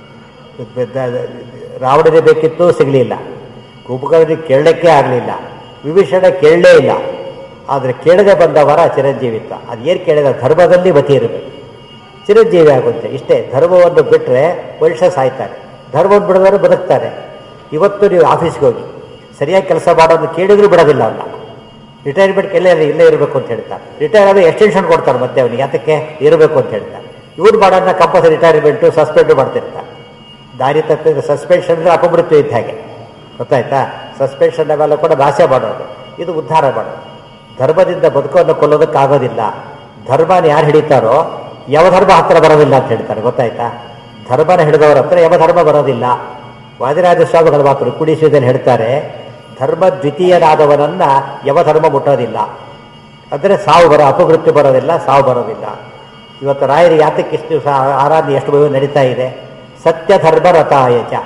S1: ರಾವಣನೇ ಬೇಕಿತ್ತು ಸಿಗಲಿಲ್ಲ ಕುಂಭಕರ್ಣಿ ಕೇಳಲಿಕ್ಕೆ ಆಗಲಿಲ್ಲ ವಿಭೀಷಣ ಕೇಳಲೇ ಇಲ್ಲ ಆದರೆ ಕೇಳದೆ ಬಂದ ವರ ಚಿರಂಜೀವಿತ್ವ ಅದು ಏನು ಕೇಳಿದ ಧರ್ಮದಲ್ಲಿ ಮತಿ ಇರಬೇಕು ಚಿರಂಜೀವಿ ಆಗುತ್ತೆ ಇಷ್ಟೇ ಧರ್ಮವನ್ನು ಬಿಟ್ಟರೆ ಮನುಷ್ಯ ಸಾಯ್ತಾರೆ ಧರ್ಮವನ್ನು ಬಿಡದವರು ಬದುಕ್ತಾರೆ ಇವತ್ತು ನೀವು ಆಫೀಸ್ಗೆ ಹೋಗಿ ಸರಿಯಾಗಿ ಕೆಲಸ ಮಾಡೋದು ಕೇಳಿದ್ರು ಬಿಡೋದಿಲ್ಲ ಅವನ್ನ ರಿಟೈರ್ಮೆಂಟ್ ಎಲ್ಲೇ ಇಲ್ಲೇ ಇರಬೇಕು ಅಂತ ಹೇಳ್ತಾರೆ ರಿಟೈರ್ ಆದರೆ ಎಕ್ಸ್ಟೆನ್ಷನ್ ಕೊಡ್ತಾರೆ ಮತ್ತೆ ಅವನಿಗೆ ಯಾತಕ್ಕೆ ಇರಬೇಕು ಅಂತ ಹೇಳ್ತಾರೆ ಇವ್ರು ಮಾಡೋದನ್ನ ಕಂಪಲ್ಸರಿ ರಿಟೈರ್ಮೆಂಟು ಸಸ್ಪೆಂಡು ಮಾಡ್ತಿರ್ತಾರೆ ದಾರಿ ತಪ್ಪಿದ್ರೆ ಸಸ್ಪೆನ್ಷನ್ ಅಂದರೆ ಅಪಮೃತ್ಯು ಇದ್ದ ಹಾಗೆ ಗೊತ್ತಾಯ್ತಾ ಸಸ್ಪೆನ್ಷನ್ ಅವೆಲ್ಲ ಕೂಡ ನಾಶ ಮಾಡೋದು ಇದು ಉದ್ಧಾರ ಮಾಡೋದು ಧರ್ಮದಿಂದ ಬದುಕೋವನ್ನು ಕೊಲ್ಲೋದಕ್ಕಾಗೋದಿಲ್ಲ ಧರ್ಮನ ಯಾರು ಹಿಡಿತಾರೋ ಯಾವ ಧರ್ಮ ಹತ್ರ ಬರೋದಿಲ್ಲ ಅಂತ ಹೇಳ್ತಾರೆ ಗೊತ್ತಾಯ್ತಾ ಧರ್ಮನ ಹಿಡಿದವರ ಹತ್ರ ಯಾವ ಧರ್ಮ ಬರೋದಿಲ್ಲ ವಾದಿರಾಜ ಸ್ವಾಮಿಗಳ ಮಾತು ಕುಡಿಸಿದಲ್ಲಿ ಹೇಳ್ತಾರೆ ಧರ್ಮ ದ್ವಿತೀಯನಾದವನನ್ನ ಯಾವ ಧರ್ಮ ಮುಟ್ಟೋದಿಲ್ಲ ಅಂದರೆ ಸಾವು ಬರೋ ಅಪಮೃತ್ಯು ಬರೋದಿಲ್ಲ ಸಾವು ಬರೋದಿಲ್ಲ ಇವತ್ತು ರಾಯರಿಗೆ ಯಾತಕ್ಕೆ ಇಷ್ಟು ದಿವಸ ಆರಾಧನೆ ಎಷ್ಟು ವಯಸ್ಸು ನಡೀತಾ ಇದೆ ಸತ್ಯ ಧರ್ಮ ರಥಾಯಚ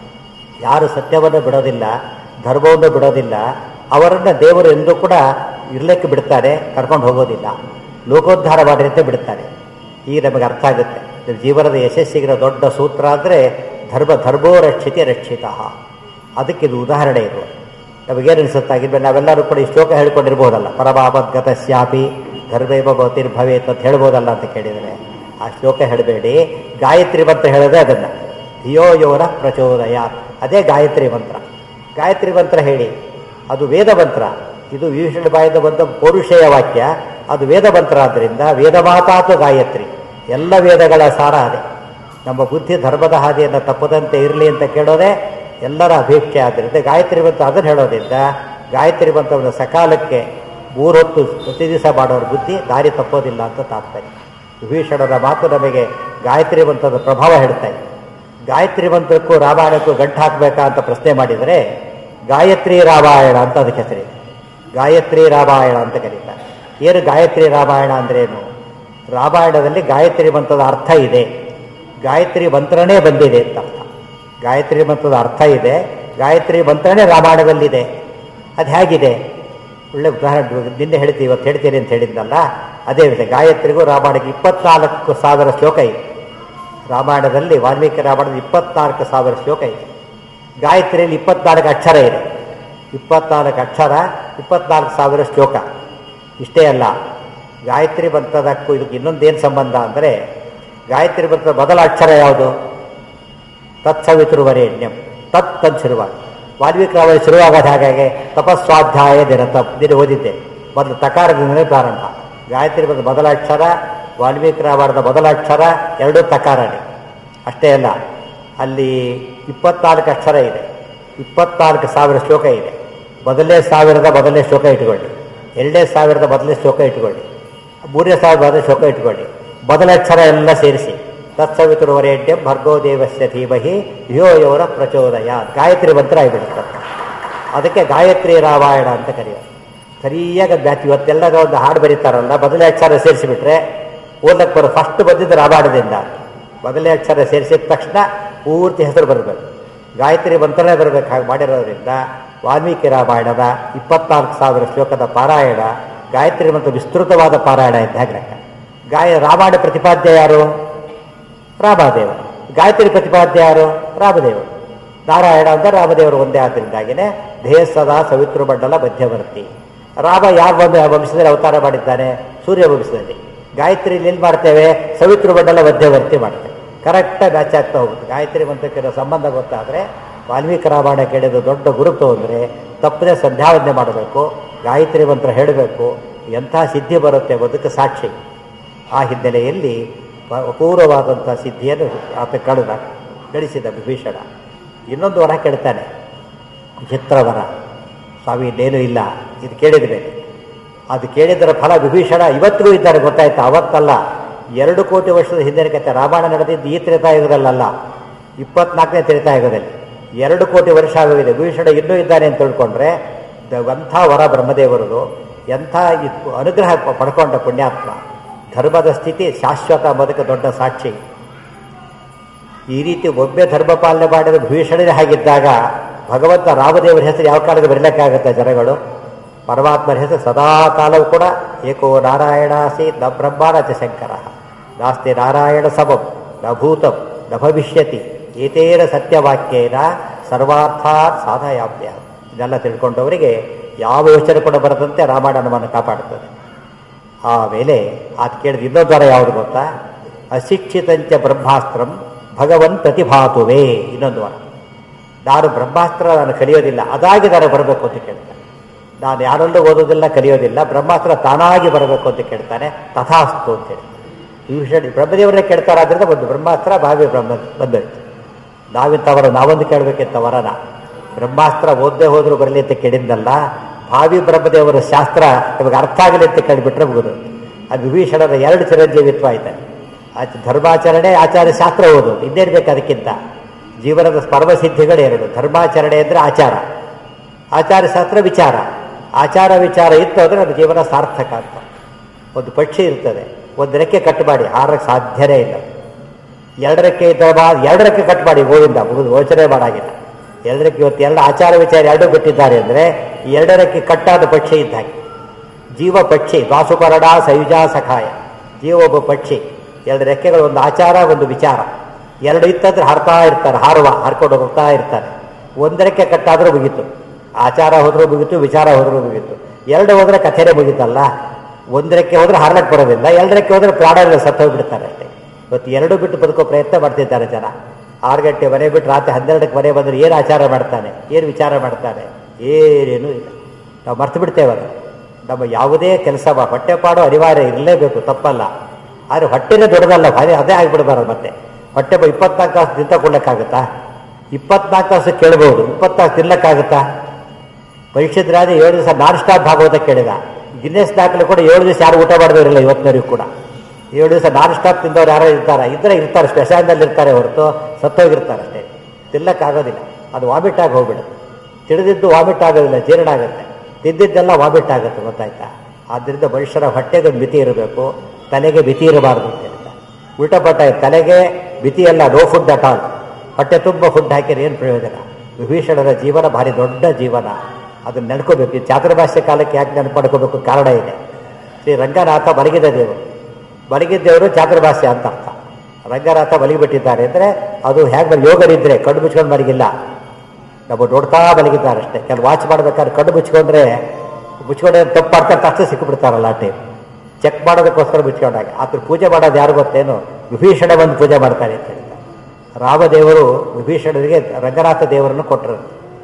S1: ಯಾರು ಸತ್ಯವನ್ನು ಬಿಡೋದಿಲ್ಲ ಧರ್ಮವನ್ನು ಬಿಡೋದಿಲ್ಲ ಅವರನ್ನು ದೇವರು ಎಂದೂ ಕೂಡ ಇರ್ಲಿಕ್ಕೆ ಬಿಡ್ತಾರೆ ಕರ್ಕೊಂಡು ಹೋಗೋದಿಲ್ಲ ಲೋಕೋದ್ಧಾರ ಮಾಡಿ ಅಂತ ಬಿಡ್ತಾರೆ ಈಗ ನಮಗೆ ಅರ್ಥ ಆಗುತ್ತೆ ನಿಮ್ಮ ಜೀವನದ ಯಶಸ್ಸಿಗಿರೋ ದೊಡ್ಡ ಸೂತ್ರ ಅಂದರೆ ಧರ್ಮ ಧರ್ಮೋ ರಕ್ಷಿತೆ ರಕ್ಷಿತ ಅದಕ್ಕೆ ಇದು ಉದಾಹರಣೆ ಇದು ನಮಗೇನು ಅನಿಸುತ್ತಾಗಿದ್ಮೇಲೆ ನಾವೆಲ್ಲರೂ ಕೂಡ ಈ ಶ್ಲೋಕ ಹೇಳ್ಕೊಂಡಿರ್ಬೋದಲ್ಲ ಪರಮಾಪದ್ಗತ ಸ್ಯಾಪಿ ಧರ್ಮೇವ ಭವೇತ್ ಅಂತ ಹೇಳ್ಬೋದಲ್ಲ ಅಂತ ಕೇಳಿದರೆ ಆ ಶ್ಲೋಕ ಹೇಳಬೇಡಿ ಗಾಯತ್ರಿ ಮಂತ್ರ ಹೇಳೋದೇ ಅದನ್ನು ಧಿಯೋ ಯೋರ ಪ್ರಚೋದಯ ಅದೇ ಗಾಯತ್ರಿ ಮಂತ್ರ ಗಾಯತ್ರಿ ಮಂತ್ರ ಹೇಳಿ ಅದು ವೇದ ಮಂತ್ರ ಇದು ವಿಭೀಷಣ ಬಾಯಿಂದ ಬಂದ ಪೌರುಷೇಯ ವಾಕ್ಯ ಅದು ವೇದ ಮಂತ್ರ ಆದ್ದರಿಂದ ವೇದ ಮಾತಾತು ಗಾಯತ್ರಿ ಎಲ್ಲ ವೇದಗಳ ಸಾರ ಅದೇ ನಮ್ಮ ಬುದ್ಧಿ ಧರ್ಮದ ಹಾದಿಯನ್ನು ತಪ್ಪದಂತೆ ಇರಲಿ ಅಂತ ಕೇಳೋದೇ ಎಲ್ಲರ ಅಪೇಕ್ಷೆ ಆದ್ದರಿಂದ ಗಾಯತ್ರಿ ಮಂತ್ರ ಅದನ್ನು ಹೇಳೋದ್ರಿಂದ ಗಾಯತ್ರಿ ಮಂತ್ರವನ್ನು ಸಕಾಲಕ್ಕೆ ಮೂರೊತ್ತು ಪ್ರತಿ ದಿವಸ ಮಾಡೋರ ಬುದ್ಧಿ ದಾರಿ ತಪ್ಪೋದಿಲ್ಲ ಅಂತ ತಾತ್ಪರ್ಯ ವಿಭೀಷಣರ ಮಾತು ನಮಗೆ ಗಾಯತ್ರಿ ಮಂತ್ರದ ಪ್ರಭಾವ ಹೇಳ್ತಾ ಇದೆ ಗಾಯತ್ರಿ ಮಂತ್ರಕ್ಕೂ ರಾಮಾಯಣಕ್ಕೂ ಗಂಟು ಹಾಕಬೇಕಾ ಅಂತ ಪ್ರಶ್ನೆ ಮಾಡಿದರೆ ಗಾಯತ್ರಿ ರಾಮಾಯಣ ಅಂತ ಅದಕ್ಕೆ ಹೆಸರಿದೆ ಗಾಯತ್ರಿ ರಾಮಾಯಣ ಅಂತ ಕರೀತಾರೆ ಏನು ಗಾಯತ್ರಿ ರಾಮಾಯಣ ಅಂದ್ರೇನು ರಾಮಾಯಣದಲ್ಲಿ ಗಾಯತ್ರಿ ಮಂತ್ರದ ಅರ್ಥ ಇದೆ ಗಾಯತ್ರಿ ಮಂತ್ರನೇ ಬಂದಿದೆ ಅಂತ ಅರ್ಥ ಗಾಯತ್ರಿ ಮಂತ್ರದ ಅರ್ಥ ಇದೆ ಗಾಯತ್ರಿ ಮಂತ್ರನೇ ರಾಮಾಯಣದಲ್ಲಿದೆ ಅದು ಹೇಗಿದೆ ಒಳ್ಳೆ ಉದಾಹರಣೆ ನಿನ್ನೆ ಹೇಳ್ತೀವಿ ಇವತ್ತು ಹೇಳ್ತೀನಿ ಅಂತ ಹೇಳಿದ್ನಲ್ಲ ಅದೇ ವಿಷಯ ಗಾಯತ್ರಿಗೂ ರಾಮಾಯಣಕ್ಕೆ ಇಪ್ಪತ್ನಾಲ್ಕು ಸಾವಿರ ಶ್ಲೋಕ ಇದೆ ರಾಮಾಯಣದಲ್ಲಿ ವಾಲ್ಮೀಕಿ ರಾಮಾಯಣದ ಇಪ್ಪತ್ನಾಲ್ಕು ಸಾವಿರ ಶ್ಲೋಕ ಇದೆ ಗಾಯತ್ರಿಯಲ್ಲಿ ಇಪ್ಪತ್ನಾಲ್ಕು ಅಕ್ಷರ ಇದೆ ಇಪ್ಪತ್ನಾಲ್ಕು ಅಕ್ಷರ ಇಪ್ಪತ್ನಾಲ್ಕು ಸಾವಿರ ಶ್ಲೋಕ ಇಷ್ಟೇ ಅಲ್ಲ ಗಾಯತ್ರಿ ಮಂತ್ರದಕ್ಕೂ ಇದಕ್ಕೆ ಇನ್ನೊಂದೇನು ಸಂಬಂಧ ಅಂದರೆ ಗಾಯತ್ರಿ ಮಂತ್ರದ ಮೊದಲ ಅಕ್ಷರ ಯಾವುದು ತತ್ಸವಿತೃವರೇಣ್ಯಂ ತತ್ ಅಂತ ಶುರುವಾಗ ವಾಲ್ಮೀಕಿ ರಾಮಾಯಣ ಶುರುವಾಗೋದು ಹಾಗಾಗಿ ತಪಸ್ವಾಧ್ಯಾಯ ದಿನತ ದಿನ ಓದಿದ್ದೆ ಮೊದಲು ತಕಾರದಿಂದಲೇ ಪ್ರಾರಂಭ ಗಾಯತ್ರಿ ಮಂತ್ರದ ಮೊದಲ ಅಕ್ಷರ ವಾಲ್ಮೀಕಿ ರಾಮಾಯಣದ ಮೊದಲ ಅಕ್ಷರ ಎರಡೂ ತಕಾರನೇ ಅಷ್ಟೇ ಅಲ್ಲ ಅಲ್ಲಿ ಇಪ್ಪತ್ನಾಲ್ಕು ಅಕ್ಷರ ಇದೆ ಇಪ್ಪತ್ನಾಲ್ಕು ಸಾವಿರ ಶ್ಲೋಕ ಇದೆ ಮೊದಲನೇ ಸಾವಿರದ ಮೊದಲನೇ ಶ್ಲೋಕ ಇಟ್ಕೊಳ್ಳಿ ಎರಡನೇ ಸಾವಿರದ ಮೊದಲನೇ ಶ್ಲೋಕ ಇಟ್ಕೊಳ್ಳಿ ಮೂರನೇ ಸಾವಿರದ ಮೊದಲನೇ ಶ್ಲೋಕ ಇಟ್ಕೊಳ್ಳಿ ಮೊದಲ ಅಕ್ಷರ ಎಲ್ಲ ಸೇರಿಸಿ ತತ್ಸವಿತುರ್ವರೇಡ್ಯಂ ಭರ್ಗೋ ದೇವಸ್ಯ ಧೀಮಹಿ ಧಿಯೋ ಯೋರ ಪ್ರಚೋದಯ ಗಾಯತ್ರಿ ಮಂತ್ರ ಆಗಿಬಿಡುತ್ತೆ ಅದಕ್ಕೆ ಗಾಯತ್ರಿ ರಾಮಾಯಣ ಅಂತ ಕರೆಯೋದು ಸರಿಯಾಗಿ ಬ್ಯಾಚ್ ಇವತ್ತೆಲ್ಲರೂ ಒಂದು ಹಾಡು ಬರೀತಾರಲ್ಲ ಮೊದಲೇ ಅಕ್ಷರ ಸೇರಿಸಿಬಿಟ್ರೆ ಓದಕ್ಕೆ ಬರೋ ಫಸ್ಟ್ ಬಂದಿದ್ದು ರಾಮಾಯಣದಿಂದ ಮೊದಲನೇ ಅಕ್ಷರ ಸೇರಿಸಿದ ತಕ್ಷಣ ಪೂರ್ತಿ ಹೆಸರು ಬರಬೇಕು ಗಾಯತ್ರಿ ಮಂತ್ರನೇ ಬರಬೇಕು ಹಾಗೆ ಮಾಡಿರೋದ್ರಿಂದ ವಾಲ್ಮೀಕಿ ರಾಮಾಯಣದ ಇಪ್ಪತ್ನಾಲ್ಕು ಸಾವಿರ ಶ್ಲೋಕದ ಪಾರಾಯಣ ಗಾಯತ್ರಿ ಮಂತ್ರ ವಿಸ್ತೃತವಾದ ಪಾರಾಯಣ ಅಂತ ಹಾಗೆ ಲೆಕ್ಕ ಗಾಯ ರಾಮಾಯಣ ಪ್ರತಿಪಾದ್ಯ ಯಾರು ರಾಮದೇವ ಗಾಯತ್ರಿ ಪ್ರತಿಪಾದ್ಯ ಯಾರು ರಾಮದೇವರು ನಾರಾಯಣ ಅಂತ ರಾಮದೇವರು ಒಂದೇ ಆದ್ದರಿಂದಾಗಿನೇ ದೇಹ ಸದಾ ಸವಿತೃ ಮಂಡಲ ಮಧ್ಯವರ್ತಿ ರಾಮ ಯಾರು ಬಂದು ವಂಶದಲ್ಲಿ ಅವತಾರ ಮಾಡಿದ್ದಾನೆ ಸೂರ್ಯ ವಂಶದಲ್ಲಿ ಗಾಯತ್ರಿಲಿ ಎಲ್ಲಿ ಮಾಡ್ತೇವೆ ಸವಿತೃ ಮಂಡಲ ಮಧ್ಯವರ್ತಿ ಮಾಡ್ತೇವೆ ಕರೆಕ್ಟಾಗಿ ಮ್ಯಾಚ್ ಆಗ್ತಾ ಹೋಗುತ್ತೆ ಗಾಯತ್ರಿ ಮಂತ್ರಕ್ಕಿರೋ ಸಂಬಂಧ ಗೊತ್ತಾದರೆ ವಾಲ್ಮೀಕಿ ರಾಮಾಯಣ ಕೇಳಿದ ದೊಡ್ಡ ಗುರುತು ಅಂದರೆ ತಪ್ಪದೆ ಸಂಧ್ಯಾವಂದನೆ ಮಾಡಬೇಕು ಗಾಯತ್ರಿ ಮಂತ್ರ ಹೇಳಬೇಕು ಎಂಥ ಸಿದ್ಧಿ ಬರುತ್ತೆ ಬದುಕು ಸಾಕ್ಷಿ ಆ ಹಿನ್ನೆಲೆಯಲ್ಲಿ ಪ- ಅಪೂರ್ವವಾದಂಥ ಸಿದ್ಧಿಯನ್ನು ಆತ ಕಳೆದ ಗಳಿಸಿದ ವಿಭೀಷಣ ಇನ್ನೊಂದು ವರ ಕೇಳ್ತಾನೆ ಚಿತ್ರವರ ಸ್ವಾಮಿ ಇನ್ನೇನು ಇಲ್ಲ ಇದು ಕೇಳಿದ್ರೆ ಅದು ಕೇಳಿದರ ಫಲ ವಿಭೀಷಣ ಇವತ್ತಿಗೂ ಇದ್ದಾರೆ ಗೊತ್ತಾಯ್ತಾ ಅವತ್ತಲ್ಲ ಎರಡು ಕೋಟಿ ವರ್ಷದ ಹಿಂದಿನ ಕಥೆ ರಾಮಾಯಣ ನಡೆದಿದ್ದು ಈ ತ್ರೇತಾಯುಗದಲ್ಲ ಇಪ್ಪತ್ನಾಲ್ಕನೇ ತ್ರೇತಾಯುಗದಲ್ಲಿ ಎರಡು ಕೋಟಿ ವರ್ಷ ಆಗೋಗಿದೆ ವಿಭೀಷಣ ಇನ್ನೂ ಇದ್ದಾನೆ ಅಂತ ತಿಳ್ಕೊಂಡ್ರೆ ದ- ಎಂಥ ವರ ಬ್ರಹ್ಮದೇವರದು ಎಂಥ ಇದ್- ಅನುಗ್ರಹ ಪ- ಪಡ್ಕೊಂಡ ಪುಣ್ಯಾತ್ಮ ಧರ್ಮದ ಸ್ಥಿತಿ ಶಾಶ್ವತ ಬದುಕ ದೊಡ್ಡ ಸಾಕ್ಷಿ ಈ ರೀತಿ ಒಬ್ಬೆ ಧರ್ಮ ಪಾಲನೆ ಮಾಡಿದ ಭೀಷಣನೇ ಹಾಗಿದ್ದಾಗ ಭಗವಂತ ರಾಮದೇವರ ಹೆಸರು ಯಾವ ಕಾಲಕ್ಕೆ ಬರಲಿಕ್ಕಾಗುತ್ತೆ ಜನಗಳು ಪರಮಾತ್ಮರ ಹೆಸರು ಸದಾ ಕಾಲವೂ ಕೂಡ ಏಕೋ ನಾರಾಯಣಾಸಿ ನ ಬ್ರಹ್ಮಾಣ ಚ ಶಂಕರ ನಾಸ್ತಿ ನಾರಾಯಣ ಸಮಂ ನ ಭೂತಂ ನ ಭವಿಷ್ಯತಿ ಏತೇನ ಸತ್ಯವಾಕ್ಯೇನ ಸರ್ವಾರ್ಥಾತ್ ಸಾಧಯಾಪ್ಯ ಇದೆಲ್ಲ ತಿಳ್ಕೊಂಡವರಿಗೆ ಯಾವ ಯೋಚನೆ ಕೂಡ ಬರದಂತೆ ರಾಮಾಯಣ ನಮ್ಮನ್ನು ಕಾಪಾಡುತ್ತದೆ ಆಮೇಲೆ ಅದು ಕೇಳಿದ ಇನ್ನೊಂದು ವರ ಯಾವುದು ಗೊತ್ತಾ ಅಶಿಕ್ಷಿತಂಚ ಬ್ರಹ್ಮಾಸ್ತ್ರಂ ಭಗವನ್ ಪ್ರತಿಭಾತುವೆ ಇನ್ನೊಂದು ವರ ನಾನು ಬ್ರಹ್ಮಾಸ್ತ್ರ ನಾನು ಕಲಿಯೋದಿಲ್ಲ ಅದಾಗಿ ನಾನು ಬರಬೇಕು ಅಂತ ಕೇಳ್ತಾನೆ ನಾನು ಯಾರಲ್ಲೂ ಓದೋದಿಲ್ಲ ಕಲಿಯೋದಿಲ್ಲ ಬ್ರಹ್ಮಾಸ್ತ್ರ ತಾನಾಗಿ ಬರಬೇಕು ಅಂತ ಕೇಳ್ತಾನೆ ತಥಾಸ್ತು ಅಂತ ಹೇಳಿ ವಿಭೀಷಣ ಬ್ರಹ್ಮದೇವರೇ ಕೇಳ್ತಾರಾದ್ರಿಂದ ಒಂದು ಬ್ರಹ್ಮಾಸ್ತ್ರ ಭಾವಿ ಬ್ರಹ್ಮ ಬಂದೋಯ್ತು ನಾವಿಂತವರ ನಾವೊಂದು ಕೇಳಬೇಕಿತ್ತ ವರನ ಬ್ರಹ್ಮಾಸ್ತ್ರ ಓದ್ದೇ ಹೋದ್ರು ಬರಲಿ ಅಂತ ಕೇಳಿದ್ದಲ್ಲ ಭಾವಿ ಬ್ರಹ್ಮದೇವರ ಶಾಸ್ತ್ರ ನಿಮಗೆ ಅರ್ಥ ಆಗಲಿ ಅಂತ ಕೇಳಿಬಿಟ್ರೆ ಮುಗಿದು ಅದು ವಿಭೀಷಣರ ಎರಡು ಚಿರಂಜೀವಿತ್ವ ಆಯ್ತಾನೆ ಆಚ ಧರ್ಮಾಚರಣೆ ಆಚಾರ ಶಾಸ್ತ್ರ ಓದೋದು ಇನ್ನೇನು ಬೇಕು ಅದಕ್ಕಿಂತ ಜೀವನದ ಪರಮಸಿದ್ಧಿಗಳು ಎರಡು ಧರ್ಮಾಚರಣೆ ಅಂದರೆ ಆಚಾರ ಆಚಾರ ಶಾಸ್ತ್ರ ವಿಚಾರ ಆಚಾರ ವಿಚಾರ ಇತ್ತು ಅಂದರೆ ನಮ್ಮ ಜೀವನ ಸಾರ್ಥಕ ಅಂತ ಒಂದು ಪಕ್ಷಿ ಇರ್ತದೆ ಒಂದು ರೆಕ್ಕೆ ಕಟ್ ಮಾಡಿ ಹಾರಕ್ಕೆ ಸಾಧ್ಯನೇ ಇಲ್ಲ ಎರಡು ರೆಕ್ಕೆ ಇದ್ದ ಬಾ ಎರಡು ರೆಕ್ಕೆ ಕಟ್ ಮಾಡಿ ಗೋವಿಂದ ಮುಗಿದು ಯೋಚನೆ ಮಾಡಾಗಿಲ್ಲ ಎರಡು ರೆಕ್ಕೆ ಇವತ್ತು ಎರಡು ಆಚಾರ ವಿಚಾರ ಎರಡೂ ಬಿಟ್ಟಿದ್ದಾರೆ ಅಂದರೆ ಈ ಎರಡು ರೆಕ್ಕೆ ಕಟ್ಟಾದ ಪಕ್ಷಿ ಇದ್ದ ಹಾಗೆ ಜೀವ ಪಕ್ಷಿ ವಾಸುಪರಡ ಸಯುಜಾ ಸಖಾಯ ಜೀವ ಒಬ್ಬ ಪಕ್ಷಿ ಎರಡು ರೆಕ್ಕೆಗಳು ಒಂದು ಆಚಾರ ಒಂದು ವಿಚಾರ ಎರಡು ಇತ್ತಂದ್ರೆ ಹಾರ್ತಾ ಇರ್ತಾರೆ ಹಾರುವ ಹಾರ್ಕೊಂಡು ಹೋಗ್ತಾ ಇರ್ತಾರೆ ಒಂದು ರೆಕ್ಕೆ ಕಟ್ಟಾದರೂ ಮುಗೀತು ಆಚಾರ ಹೋದ್ರೂ ಮುಗೀತು ವಿಚಾರ ಹೋದ್ರೂ ಮುಗೀತು ಎರಡು ಹೋದ್ರೆ ಕಥೆನೇ ಮುಗೀತಲ್ಲ ಒಂದು ರೆಕ್ಕೆ ಹೋದ್ರೆ ಹಾರ್ಲಕ್ಕೆ ಬರೋದಿಲ್ಲ ಎರಡು ರೆಕ್ಕೆ ಹೋದ್ರೆ ಪ್ರಾಣ ಇಲ್ಲ ಸತ್ತೋಗ್ಬಿಡ್ತಾರೆ ಅಷ್ಟೇ ಇವತ್ತು ಎರಡು ಬಿಟ್ಟು ಬದುಕೋ ಪ್ರಯತ್ನ ಮಾಡ್ತಿದ್ದಾರೆ ಜನ ಆರು ಗಂಟೆ ಮನೆ ಬಿಟ್ಟು ರಾತ್ರಿ ಹನ್ನೆರಡಕ್ಕೆ ಮನೆ ಬಂದರೆ ಏನು ಆಚಾರ ಮಾಡ್ತಾನೆ ಏನು ವಿಚಾರ ಮಾಡ್ತಾನೆ ಏನೇನೂ ಇಲ್ಲ ನಾವು ಮರ್ತು ಬಿಡ್ತೇವೆ ಅದು ನಮ್ಮ ಯಾವುದೇ ಕೆಲಸ ಬ- ಹೊಟ್ಟೆ ಪಾಡು ಅನಿವಾರ್ಯ ಇರಲೇಬೇಕು ತಪ್ಪಲ್ಲ ಆದರೆ ಹೊಟ್ಟೆನೇ ದೊಡ್ಡದಲ್ಲ ಭಾರಿ ಅದೇ ಆಗಿಬಿಡ್ಬಾರ್ದು ಮತ್ತೆ ಹೊಟ್ಟೆ ಬ- ಇಪ್ಪತ್ನಾಲ್ಕು ತಾಸು ದಿನ ಕೊಡ್ಲಿಕ್ಕಾಗುತ್ತಾ ಇಪ್ಪತ್ನಾಲ್ಕು ತಾಸು ಕೇಳ್ಬೋದು ಇಪ್ಪತ್ನಾಲ್ಕು ತಿನ್ಲಕ್ಕಾಗುತ್ತಾ ಪರೀಕ್ಷಿತರಾದ ಏಳು ದಿವಸ ನಾನ್ ಸ್ಟಾಪ್ ಭಾಗವತ ಕೇಳಿದ ಗಿನ್ನೆಸ್ ದಾಖಲೆ ಕೂಡ ಏಳು ದಿವಸ ಯಾರು ಊಟ ಮಾಡಿದವರಿಲ್ಲ ಇವತ್ತಿನವರಿಗೂ ಕೂಡ ಏಳು ದಿವಸ ನಾನ್ ಸ್ಟಾಪ್ ತಿಂದವ್ರು ಯಾರೋ ಇರ್ತಾರೆ ಇದ್ರೆ ಇರ್ತಾರೆ ಸ್ಪೆಷಾಲ್ನಲ್ಲಿ ಇರ್ತಾರೆ ಹೊರತು ಸತ್ತೋಗಿರ್ತಾರೆ ಅಷ್ಟೇ ತಿನ್ನಕ್ಕಾಗೋದಿಲ್ಲ ಅದು ವಾಮಿಟ್ ಆಗಿ ಹೋಗ್ಬಿಡುತ್ತೆ ತಿಳಿದಿದ್ದು ವಾಮಿಟ್ ಆಗೋದಿಲ್ಲ ಜೀರ್ಣ ಆಗುತ್ತೆ ತಿಂದಿದ್ದೆಲ್ಲ ವಾಮಿಟ್ ಆಗುತ್ತೆ ಗೊತ್ತಾಯ್ತಾ ಆದ್ದರಿಂದ ಮನುಷ್ಯರ ಹೊಟ್ಟೆಗೆ ಒಂದು ಮಿತಿ ಇರಬೇಕು ತಲೆಗೆ ಮಿತಿ ಇರಬಾರ್ದು ಅಂತ ಹೇಳ್ತಾರೆ ಉಲ್ಟಾ ಪಟ್ಟ ತಲೆಗೆ ಮಿತಿ ಅಲ್ಲ ನೋ ಫುಡ್ ಅಟ್ ಆಲ್ ಹೊಟ್ಟೆ ತುಂಬ ಫುಡ್ ಹಾಕಿದ್ರೆ ಏನು ಪ್ರಯೋಜನ ವಿಭೀಷಣರ ಜೀವನ ಭಾರಿ ದೊಡ್ಡ ಜೀವನ ಅದನ್ನ ನೆನ್ಕೋಬೇಕು ಈ ಚಾತುರ್ಭಾಷ್ಯ ಕಾಲಕ್ಕೆ ಯಾಕೆ ನೆನಪು ಮಾಡ್ಕೋಬೇಕು ಕಾರಣ ಇದೆ ಶ್ರೀ ರಂಗನಾಥ ಮಲಗಿದ ದೇವರು ಮಲಗಿದ ದೇವರು ಚಾತುರ್ಭಾಷ್ಯ ಅಂತ ಅರ್ಥ ರಂಗನಾಥ ಮಲಗಿಬಿಟ್ಟಿದ್ದಾರೆ ಅಂದರೆ ಅದು ಹೇಗೆ ಯೋಗರಿದ್ರೆ ಕಣ್ಣು ಮುಚ್ಕೊಂಡು ಮಲಗಿಲ್ಲ ನಮ್ಮ ನೋಡ್ತಾ ಮಲಗಿದ್ದಾರೆ ಅಷ್ಟೇ ಕೆಲವು ವಾಚ್ ಮಾಡ್ಬೇಕಾದ್ರೆ ಕಣ್ಣು ಮುಚ್ಕೊಂಡ್ರೆ ಮುಚ್ಕೊಂಡ್ರೆ ತಪ್ಪು ಮಾಡ್ತಾರೆ ತಕ್ಷಣ ಸಿಕ್ಕಿಬಿಡ್ತಾರಲ್ಲ ಆ ಟೈಮ್ ಚೆಕ್ ಮಾಡೋದಕ್ಕೋಸ್ಕರ ಮುಚ್ಕೊಂಡಾಗ ಆತರ ಪೂಜೆ ಮಾಡೋದು ಯಾರು ಗೊತ್ತೇನು ವಿಭೀಷಣ ಬಂದು ಪೂಜೆ ಮಾಡ್ತಾರೆ ಅಂತ ಹೇಳ್ತಾರೆ ರಾಮದೇವರು ವಿಭೀಷಣರಿಗೆ ರಂಗನಾಥ ದೇವರನ್ನು ಕೊಟ್ಟರು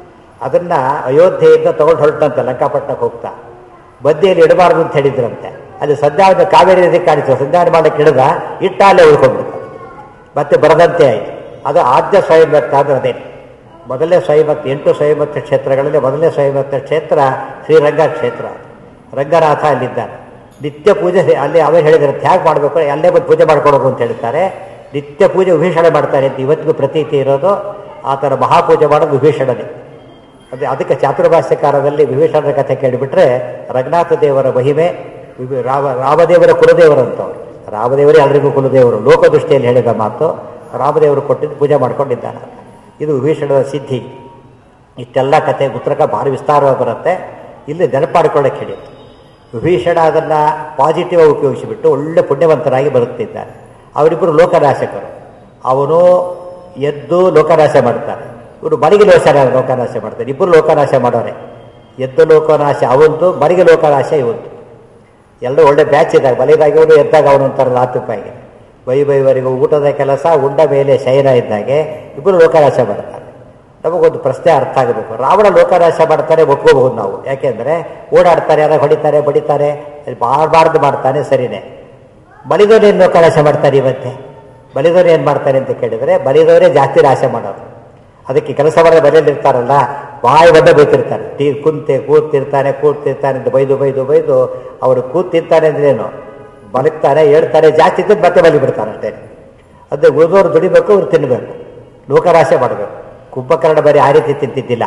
S1: ಅದನ್ನ ಅಯೋಧ್ಯೆಯಿಂದ ತಗೊಂಡು ಹೊರಟಂತೆ ಲಂಕಾಪಟ್ಟಣಕ್ಕೆ ಹೋಗ್ತಾ ಬದಿಯಲ್ಲಿ ಇಡಬಾರ್ದು ಅಂತ ಹೇಳಿದ್ರಂತೆ ಅಲ್ಲಿ ಸಂಧ್ಯಾವನ ಕಾವೇರಿ ನದಿ ಕಾಣಿತು ಸಂಧ್ಯಾವನ ಮಾಡಕ್ಕೆ ಹಿಡಿದ ಇಟ್ಟ ಅಲ್ಲೇ ಉಳ್ಕೊಂಡ್ಬಿಡ್ತು ಮತ್ತೆ ಬರದಂತೆ ಆಯಿತು ಅದು ಆದ್ಯ ಸ್ವಯಂಭಕ್ತ ಅಂದ್ರೆ ಅದೇ ಮೊದಲನೇ ಸ್ವಯಂಭಕ್ತ ಎಂಟು ಸ್ವಯಂಭಕ್ತ ಕ್ಷೇತ್ರಗಳಲ್ಲಿ ಮೊದಲನೇ ಸ್ವಯಂಭಕ್ತ ಕ್ಷೇತ್ರ ಶ್ರೀರಂಗ ಕ್ಷೇತ್ರ ರಂಗನಾಥ ಅಲ್ಲಿದ್ದಾನೆ ನಿತ್ಯ ಪೂಜೆ ಅಲ್ಲಿ ಅವೇ ಹೇಳಿದ್ರೆ ಹೇಗೆ ಮಾಡಬೇಕು ಅಲ್ಲೇ ಬಂದು ಪೂಜೆ ಮಾಡ್ಕೊಡೋದು ಅಂತ ಹೇಳ್ತಾರೆ ನಿತ್ಯ ಪೂಜೆ ವಿಭೀಷಣ ಮಾಡ್ತಾರೆ ಅಂತ ಇವತ್ತಿಗೂ ಪ್ರತೀತಿ ಇರೋದು ಆ ಥರ ಮಹಾಪೂಜೆ ಮಾಡೋದು ವಿಭೀಷಣನೇ ಅದೇ ಅದಕ್ಕೆ ಚಾತುರ್ಭಾಷ್ಯಕಾರದಲ್ಲಿ ವಿಭೀಷಣರ ಕಥೆ ಕೇಳಿಬಿಟ್ರೆ ರಘುನಾಥ ದೇವರ ಮಹಿಮೆ ವಿಭಿ- ರಾಮ ರಾಮದೇವರ ಕುಲದೇವರು ಅಂತವ್ರು ರಾಮದೇವರೇ ಎಲ್ಲರಿಗೂ ಕುಲದೇವರು ಲೋಕದೃಷ್ಟಿಯಲ್ಲಿ ಹೇಳಿದ ಮಾತು ರಾಮದೇವರು ಕೊಟ್ಟಿದ್ದು ಪೂಜೆ ಮಾಡ್ಕೊಂಡಿದ್ದಾನೆ ಇದು ವಿಭೀಷಣದ ಸಿದ್ಧಿ ಇಷ್ಟೆಲ್ಲ ಕತೆ ಉತ್ತರಕ ಭಾರಿ ವಿಸ್ತಾರವಾಗಿ ಬರುತ್ತೆ ಇಲ್ಲಿ ನೆನಪಾಡ್ಕೊಳ್ಳೋಕೆ ಹೇಳಿತ್ತು ವಿಭೀಷಣ ಅದನ್ನು ಪಾಸಿಟಿವ್ ಆಗಿ ಉಪಯೋಗಿಸಿಬಿಟ್ಟು ಒಳ್ಳೆ ಪುಣ್ಯವಂತರಾಗಿ ಬರುತ್ತಿದ್ದಾನೆ ಅವರಿಬ್ಬರು ಲೋಕನಾಶಕರು ಅವನು ಎದ್ದು ಲೋಕನಾಶ ಮಾಡ್ತಾನೆ ಇವರು ಮನೆಗೆ ಲೋಶ ಲೋಕನಾಶ ಮಾಡ್ತಾರೆ ಇಬ್ಬರು ಲೋಕನಾಶ ಮಾಡೋರೆ ಎದ್ದು ಲೋಕನಾಶ ಅವಂದು ಮನೆಗೆ ಲೋಕನಾಶ ಇವಂದು ಎಲ್ಲರೂ ಒಳ್ಳೆ ಬ್ಯಾಚ್ ಇದ್ದಾಗ ಬಲಿದಾಗ ಇವನು ಎದ್ದಾಗ ಅವನು ಅಂತಾರೆ ರಾತುಪಾಯಿಗೆ ಬೈ ಬೈವರೆಗೂ ಊಟದ ಕೆಲಸ ಉಂಡ ಮೇಲೆ ಶಯನ ಇದ್ದಾಗೆ ಇಬ್ಬರು ಲೋಕನಾಶ ಮಾಡ್ತಾರೆ ನಮಗೊಂದು ಪ್ರಶ್ನೆ ಅರ್ಥ ಆಗಬೇಕು ರಾವಣ ಲೋಕನಾಶ ಮಾಡ್ತಾರೆ ಒಪ್ಕೋಬಹುದು ನಾವು ಯಾಕೆಂದರೆ ಓಡಾಡ್ತಾರೆ ಯಾರೋ ಹೊಡಿತಾರೆ ಬಡಿತಾರೆ ಮಾಡಬಾರ್ದು ಮಾಡ್ತಾನೆ ಸರಿನೇ ಬಲಿದವನು ಏನು ಲೋಕನಾಶ ಮಾಡ್ತಾರೆ ಇವತ್ತೆ ಬಲಿದವನು ಏನು ಮಾಡ್ತಾರೆ ಅಂತ ಕೇಳಿದರೆ ಬಲಿದವರೇ ಜಾಸ್ತಿ ನಾಶ ಮಾಡೋದು ಅದಕ್ಕೆ ಕೆಲಸ ಮಾಡೋ ಮನೆಯಲ್ಲಿ ಇರ್ತಾರಲ್ಲ ಬಾಯಿ ಬಂದ ಬೈತಿರ್ತಾರೆ ಟೀ ಕುಂತೆ ಕೂತಿರ್ತಾನೆ ಕೂತಿರ್ತಾನೆ ಅಂತ ಬೈದು ಬೈದು ಬೈದು ಅವರು ಕೂತಿರ್ತಾನೆ ಅಂದ್ರೇನು ಬಲಕ್ತಾನೆ ಹೇಳ್ತಾರೆ ಜಾಸ್ತಿ ಇದ್ದದ್ದು ಮತ್ತೆ ಬಲಿ ಬಿಡ್ತಾರೆ ಅಷ್ಟೇ ಅದೇ ಉಳಿದವರು ದುಡಿಬೇಕು ಅವ್ರು ತಿನ್ನಬೇಕು ಲೋಕರಾಶೆ ಮಾಡಬೇಕು ಕುಂಭಕರ್ಣ ಬರೀ ಆ ರೀತಿ ತಿಂತಿದ್ದಿಲ್ಲ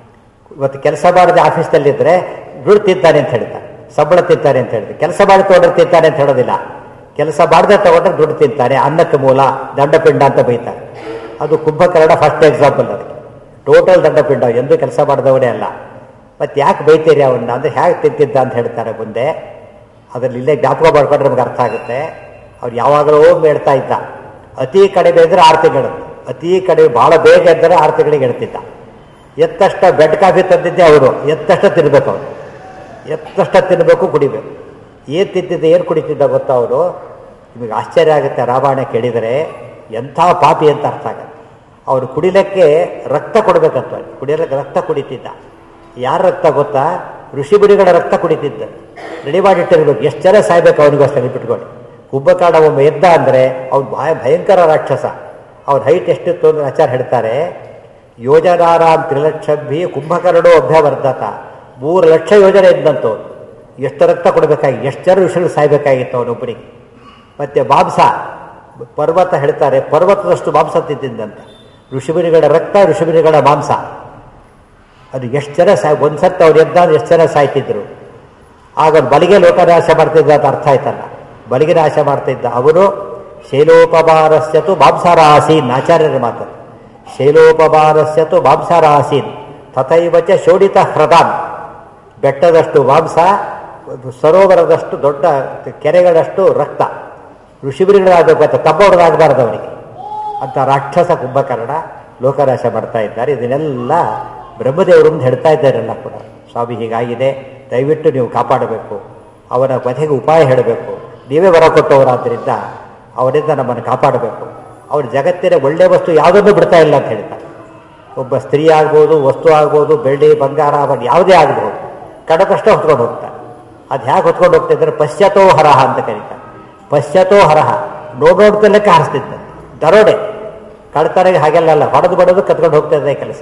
S1: ಇವತ್ತು ಕೆಲಸ ಮಾಡಿದ ಆಫೀಸ್ನಲ್ಲಿದ್ದರೆ ದುಡ್ಡು ತಿಂತಾನೆ ಅಂತ ಹೇಳ್ತಾರೆ ಸಂಬಳ ತಿಂತಾನೆ ಅಂತ ಹೇಳಿದ್ರೆ ಕೆಲಸ ಮಾಡಿ ತಗೊಂಡ್ರೆ ತಿಂತಾನೆ ಅಂತ ಹೇಳೋದಿಲ್ಲ ಕೆಲಸ ಮಾಡದೆ ತಗೊಂಡ್ರೆ ದುಡ್ಡು ತಿಂತಾನೆ ಅನ್ನಕ್ಕೆ ಮೂಲ ದಂಡಪಿಂಡ ಅಂತ ಬೈತಾರೆ ಅದು ಕುಂಭಕರ್ಣ ಫಸ್ಟ್ ಎಕ್ಸಾಂಪಲ್ ಅದಕ್ಕೆ ಟೋಟಲ್ ದಂಡಪಿಂಡ ಎಂದೂ ಕೆಲಸ ಮಾಡಿದವನೇ ಅಲ್ಲ ಮತ್ತೆ ಯಾಕೆ ಬೈತೀರಿ ಅವನ್ನ ಅಂದರೆ ಹೇಗೆ ತಿಂತಿದ್ದ ಅಂತ ಹೇಳ್ತಾರೆ ಮುಂದೆ ಅದರಲ್ಲಿ ಇಲ್ಲೇ ಜ್ಞಾಪಕ ಮಾಡ್ಕೊಂಡ್ರೆ ನಮ್ಗೆ ಅರ್ಥ ಆಗುತ್ತೆ ಅವ್ರು ಯಾವಾಗಲೂ ಹೇಳ್ತಾ ಇದ್ದ ಅತಿ ಕಡಿಮೆ ಇದ್ರೆ ಆರು ತಿಂಗಳು ಅತಿ ಕಡಿಮೆ ಭಾಳ ಬೇಗ ಇದ್ದರೆ ಆರು ತಿಂಗಳಿಗೆ ಇಡ್ತಿದ್ದ ಎತ್ತಷ್ಟ ಬೆಡ್ ಕಾಫಿ ತಂದಿದ್ದೆ ಅವರು ಎತ್ತಷ್ಟ ತಿನ್ನಬೇಕು ಅವರು ಎತ್ತಷ್ಟ ತಿನ್ನಬೇಕು ಕುಡಿಬೇಕು ಏನು ತಿಂತಿದ್ದ ಏನು ಕುಡಿತಿದ್ದ ಗೊತ್ತಾ ಅವರು ನಿಮಗೆ ಆಶ್ಚರ್ಯ ಆಗುತ್ತೆ ರಾಮಾಯಣ ಕೇಳಿದರೆ ಎಂಥ ಪಾಪಿ ಅಂತ ಅರ್ಥ ಆಗುತ್ತೆ ಅವರು ಕುಡಿಲಿಕ್ಕೆ ರಕ್ತ ಕೊಡಬೇಕಂತ ಕುಡಿಯಲಿಕ್ಕೆ ರಕ್ತ ಕುಡಿತಿದ್ದ ಯಾರ ರಕ್ತ ಗೊತ್ತಾ ಋಷಿಬುರಿಗಳ ರಕ್ತ ಕುಡಿತಿದ್ದ ರೆಡಿ ಮಾಡಿಟ್ಟಿರ್ಬೇಕು ಎಷ್ಟು ಜನ ಸಾಯ್ಬೇಕು ಅವನಿಗೋಸ್ಕರ ಬಿಟ್ಕೊಳ್ಳಿ ಕುಂಭಕರ್ಣ ಒಮ್ಮೆ ಎದ್ದ ಅಂದರೆ ಅವ್ನು ಭಯ ಭಯಂಕರ ರಾಕ್ಷಸ ಅವ್ರ ಹೈಟ್ ಎಷ್ಟಿತ್ತು ಅಂದ್ರೆ ಆಚಾರ ಹೇಳ್ತಾರೆ ಯೋಜನಾರಾಮ್ ತ್ರಿಲಕ್ಷಭಿ ಕುಂಭಕರ್ಣೋ ಅಭ್ಯವರ್ಧತ ಮೂರು ಲಕ್ಷ ಯೋಜನೆ ಇದ್ದಂತು ಎಷ್ಟು ರಕ್ತ ಕೊಡಬೇಕಾಗಿ ಎಷ್ಟು ಜನ ಋಷಿಗಳು ಸಾಯ್ಬೇಕಾಗಿತ್ತು ಅವನೊಬ್ಬರಿಗೆ ಮತ್ತೆ ಮಾಂಸ ಪರ್ವತ ಹೇಳ್ತಾರೆ ಪರ್ವತದಷ್ಟು ಮಾಂಸ ತಿಂತಿದ್ದಂತೆ ಋಷಿಮುನಿಗಳ ರಕ್ತ ಋಷಿಮುನಿಗಳ ಮಾಂಸ ಅದು ಎಷ್ಟು ಜನ ಸಾಯ್ ಒಂದು ಸತ್ತು ಅವ್ರು ಎದ್ದಾಗ ಎಷ್ಟು ಜನ ಸಾಯ್ತಿದ್ರು ಆಗ ಅವ್ನು ಬಲಿಗೆ ಲೋಕನಾಶ ಮಾಡ್ತಿದ್ದ ಅಂತ ಅರ್ಥ ಆಯ್ತಲ್ಲ ಬಲಿಗೆ ನಾಶ ಮಾಡ್ತಿದ್ದ ಅವನು ಶೈಲೋಪಮಾನಸ್ಯತು ಮಾಂಸಾರಾಸೀನ್ ಆಚಾರ್ಯರ ಮಾತು ಶೈಲೋಪಮಾನಸ್ಯತು ಮಾಂಸಾರಾಸೀನ್ ತಥೈವ ಚ ಶೋಡಿತ ಹೃದಾನ್ ಬೆಟ್ಟದಷ್ಟು ಮಾಂಸ ಸರೋವರದಷ್ಟು ದೊಡ್ಡ ಕೆರೆಗಳಷ್ಟು ರಕ್ತ ಋಷಿಬರಿಗಳಾಗಬೇಕು ತಮ್ಮವ್ರದಾಗಬಾರ್ದು ಅವರಿಗೆ ಅಂತ ರಾಕ್ಷಸ ಕುಂಭಕರ್ಣ ಲೋಕನಾಶ ಮಾಡ್ತಾ ಇದ್ದಾರೆ ಇದನ್ನೆಲ್ಲ ಬ್ರಹ್ಮದೇವರು ಅಂತ ಹೇಳ್ತಾ ಇದ್ದಾರೆಲ್ಲ ಕೂಡ ಸ್ವಾಮಿ ಹೀಗಾಗಿದೆ ದಯವಿಟ್ಟು ನೀವು ಕಾಪಾಡಬೇಕು ಅವನ ವಧೆಗೆ ಉಪಾಯ ಹೇಳಬೇಕು ನೀವೇ ವರ ಕೊಟ್ಟವರಾದ್ದರಿಂದ ಅವರಿಂದ ನಮ್ಮನ್ನು ಕಾಪಾಡಬೇಕು ಅವ್ರ ಜಗತ್ತಿನ ಒಳ್ಳೆ ವಸ್ತು ಯಾವುದನ್ನು ಬಿಡ್ತಾ ಇಲ್ಲ ಅಂತ ಹೇಳ್ತಾರೆ ಒಬ್ಬ ಸ್ತ್ರೀ ಆಗ್ಬೋದು ವಸ್ತು ಆಗ್ಬೋದು ಬೆಳ್ಳಿ ಬಂಗಾರ ಆಭರಣ ಯಾವುದೇ ಆಗ್ಬೋದು ಕಡದಷ್ಟೇ ಹೊತ್ಕೊಂಡು ಹೋಗ್ತಾರೆ ಅದು ಹೇಗೆ ಹೊತ್ಕೊಂಡು ಹೋಗ್ತಿದ್ದಾರೆ ಪಶ್ಚಾತ್ತೋ ಹರಹ ಅಂತ ಕರೀತಾರೆ ಪಶ್ಚಾತ್ತೋ ಹರಹ ನೋಡೋಡ್ತಲಕ್ಕೆ ಹಾರಿಸ್ತಿದ್ದ ದರೋಡೆ ಕಳ್ತನಗೆ ಹಾಗೆಲ್ಲ ಅಲ್ಲ ಹೊಡೆದು ಬಡೋದು ಕತ್ಕೊಂಡು ಹೋಗ್ತಾ ಇದೆ ಕೆಲಸ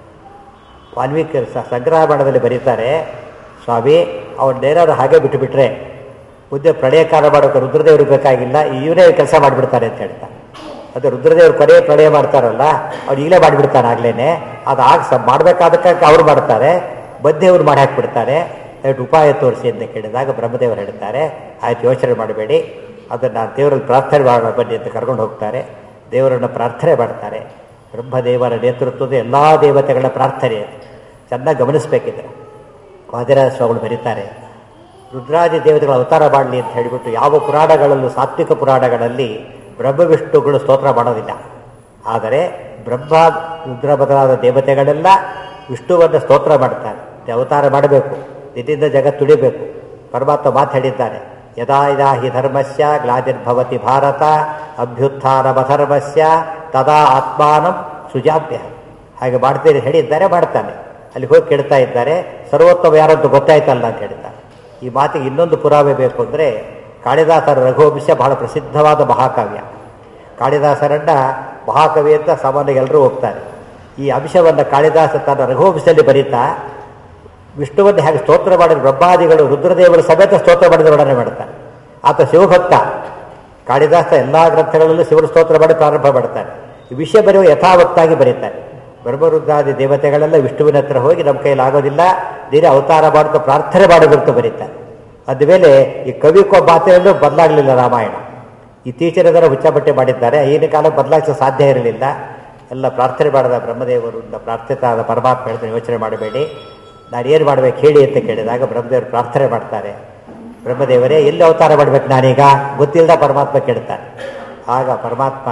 S1: ವಾಲ್ಮೀಕಿ ಸ- ಸಂಗ್ರಹ ಮಾಡದಲ್ಲಿ ಬರೀತಾರೆ ಸ್ವಾಮಿ ಅವ್ರನ್ನೇನಾದ್ರು ಹಾಗೆ ಬಿಟ್ಟುಬಿಟ್ರೆ ಮುಂದೆ ಪ್ರಳಯ ಕಾಲ ಮಾಡೋಕೆ ರುದ್ರದೇವರು ಬೇಕಾಗಿಲ್ಲ ಇವರೇ ಕೆಲಸ ಮಾಡಿಬಿಡ್ತಾರೆ ಅಂತ ಹೇಳ್ತಾರೆ ಅದು ರುದ್ರದೇವರು ಕೊನೆ ಪ್ರಳಯ ಮಾಡ್ತಾರಲ್ಲ ಅವ್ರು ಈಗಲೇ ಮಾಡಿಬಿಡ್ತಾನೆ ಆಗ್ಲೇನೆ ಅದು ಆಗ ಸ ಮಾಡಬೇಕಾದಕ್ಕೆ ಅವ್ರು ಮಾಡ್ತಾರೆ ಬದ್ದೆಯವ್ರು ಮಾಡಿ ಹಾಕ್ಬಿಡ್ತಾರೆ ದಯವಿಟ್ಟು ಉಪಾಯ ತೋರಿಸಿ ಅಂತ ಕೇಳಿದಾಗ ಬ್ರಹ್ಮದೇವರು ಹೇಳ್ತಾರೆ ಆಯ್ತು ಯೋಚನೆ ಮಾಡಬೇಡಿ ಅದನ್ನು ದೇವರಲ್ಲಿ ಪ್ರಾರ್ಥನೆ ಮಾಡೋಣ ಬನ್ನಿ ಅಂತ ಕರ್ಕೊಂಡು ಹೋಗ್ತಾರೆ ದೇವರನ್ನು ಪ್ರಾರ್ಥನೆ ಮಾಡ್ತಾರೆ ಬ್ರಹ್ಮದೇವರ ನೇತೃತ್ವದ ಎಲ್ಲ ದೇವತೆಗಳ ಪ್ರಾರ್ಥನೆ ಅದು. ಚೆನ್ನಾಗಿ ಗಮನಿಸಬೇಕಿದೆ ವಾದಿರಾಜ ಸ್ವಾಮಿಗಳು ಬರೀತಾರೆ ರುದ್ರಾದಿ ದೇವತೆಗಳ ಅವತಾರ ಮಾಡಲಿ ಅಂತ ಹೇಳಿಬಿಟ್ಟು ಯಾವ ಪುರಾಣಗಳಲ್ಲೂ ಸಾತ್ವಿಕ ಪುರಾಣಗಳಲ್ಲಿ ಬ್ರಹ್ಮ ವಿಷ್ಣುಗಳು ಸ್ತೋತ್ರ ಮಾಡೋದಿಲ್ಲ ಆದರೆ ಬ್ರಹ್ಮ ರುದ್ರ ಬದಲಾದ ದೇವತೆಗಳೆಲ್ಲ ವಿಷ್ಣುವನ್ನು ಸ್ತೋತ್ರ ಮಾಡ್ತಾರೆ ಇದು ಅವತಾರ ಮಾಡಬೇಕು ಇದರಿಂದ ಜಗತ್ತು ತುಳಿಬೇಕು ಪರಮಾತ್ಮ ಮಾತು ಹೇಳಿದ್ದಾನೆ ಯದಾ ಯದಾ ಹಿ ಧರ್ಮಸ್ಯ ಗ್ಲಾದಿರ್ಭವತಿ ಭಾರತ ಅಭ್ಯುತ್ಥಾನಮಧರ್ಮಸ್ಯ ತದಾ ಆತ್ಮಾನಂ ಸುಜಾಪ್ಯ ಹಾಗೆ ಮಾಡ್ತೀರಿ ಹೇಳಿದ್ದಾರೆ ಮಾಡ್ತಾನೆ ಅಲ್ಲಿ ಹೋಗಿ ಕೇಳ್ತಾ ಇದ್ದಾರೆ ಸರ್ವೋತ್ತಮ ಯಾರಂತ ಗೊತ್ತಾಯ್ತಲ್ಲ ಅಂತ ಹೇಳ್ತಾರೆ ಈ ಮಾತಿಗೆ ಇನ್ನೊಂದು ಪುರಾವೆ ಬೇಕು ಅಂದರೆ ಕಾಳಿದಾಸರ ರಘುವಂಶ ಬಹಳ ಪ್ರಸಿದ್ಧವಾದ ಮಹಾಕಾವ್ಯ ಕಾಳಿದಾಸರನ್ನ ಮಹಾಕವಿ ಅಂತ ಸಾಮಾನ್ಯ ಎಲ್ಲರೂ ಹೋಗ್ತಾರೆ ಈ ಅಂಶವನ್ನು ಕಾಳಿದಾಸ ತನ್ನ ರಘುವಂಶದಲ್ಲಿ ಬರೀತಾ ವಿಷ್ಣುವನ್ನು ಹೇಗೆ ಸ್ತೋತ್ರ ಮಾಡಿದ ಬ್ರಹ್ಮಾದಿಗಳು ರುದ್ರದೇವರು ಸಮೇತ ಸ್ತೋತ್ರ ಮಾಡಿದ ವರ್ಣನೆ ಮಾಡ್ತಾರೆ ಆತ ಶಿವಭಕ್ತ ಕಾಳಿದಾಸ ಎಲ್ಲ ಗ್ರಂಥಗಳಲ್ಲೂ ಶಿವನ ಸ್ತೋತ್ರ ಮಾಡಿ ಪ್ರಾರಂಭ ಮಾಡ್ತಾರೆ ಈ ವಿಷಯ ಬರೆಯುವ ಯಥಾವತ್ತಾಗಿ ಬರೀತಾರೆ ಬ್ರಹ್ಮರುದ್ರಾದಿ ದೇವತೆಗಳೆಲ್ಲ ವಿಷ್ಣುವಿನ ಹತ್ರ ಹೋಗಿ ನಮ್ಮ ಕೈಯಲ್ಲಿ ಆಗೋದಿಲ್ಲ ನೀರೇ ಅವತಾರ ಮಾಡುತ್ತಾ ಪ್ರಾರ್ಥನೆ ಮಾಡೋದಂತ ಬರೀತಾರೆ ಅದ್ಮೇಲೆ ಈ ಕವಿಕೋ ಮಾತೆಯಲ್ಲೂ ಬದಲಾಗಲಿಲ್ಲ ರಾಮಾಯಣ ಇತ್ತೀಚಿನ ದಿನ ಹುಚ್ಚಾಬಟ್ಟೆ ಮಾಡಿದ್ದಾರೆ ಈಗಿನ ಕಾಲ ಬದಲಾಯಿಸೋ ಸಾಧ್ಯ ಇರಲಿಲ್ಲ ಎಲ್ಲ ಪ್ರಾರ್ಥನೆ ಮಾಡಿದ ಬ್ರಹ್ಮದೇವರು ಅಂತ ಪ್ರಾರ್ಥಿತ ಆದ ಪರಮಾತ್ಮ ಹೇಳ್ತಾರೆ ಯೋಚನೆ ಮಾಡಬೇಡಿ ನಾನು ಏನು ಮಾಡ್ಬೇಕು ಹೇಳಿ ಅಂತ ಕೇಳಿದಾಗ ಬ್ರಹ್ಮದೇವರು ಪ್ರಾರ್ಥನೆ ಮಾಡ್ತಾರೆ ಬ್ರಹ್ಮದೇವರೇ ಎಲ್ಲಿ ಅವತಾರ ಮಾಡ್ಬೇಕು ನಾನೀಗ ಗೊತ್ತಿಲ್ಲದ ಪರಮಾತ್ಮ ಕೇಳ್ತಾನೆ ಆಗ ಪರಮಾತ್ಮ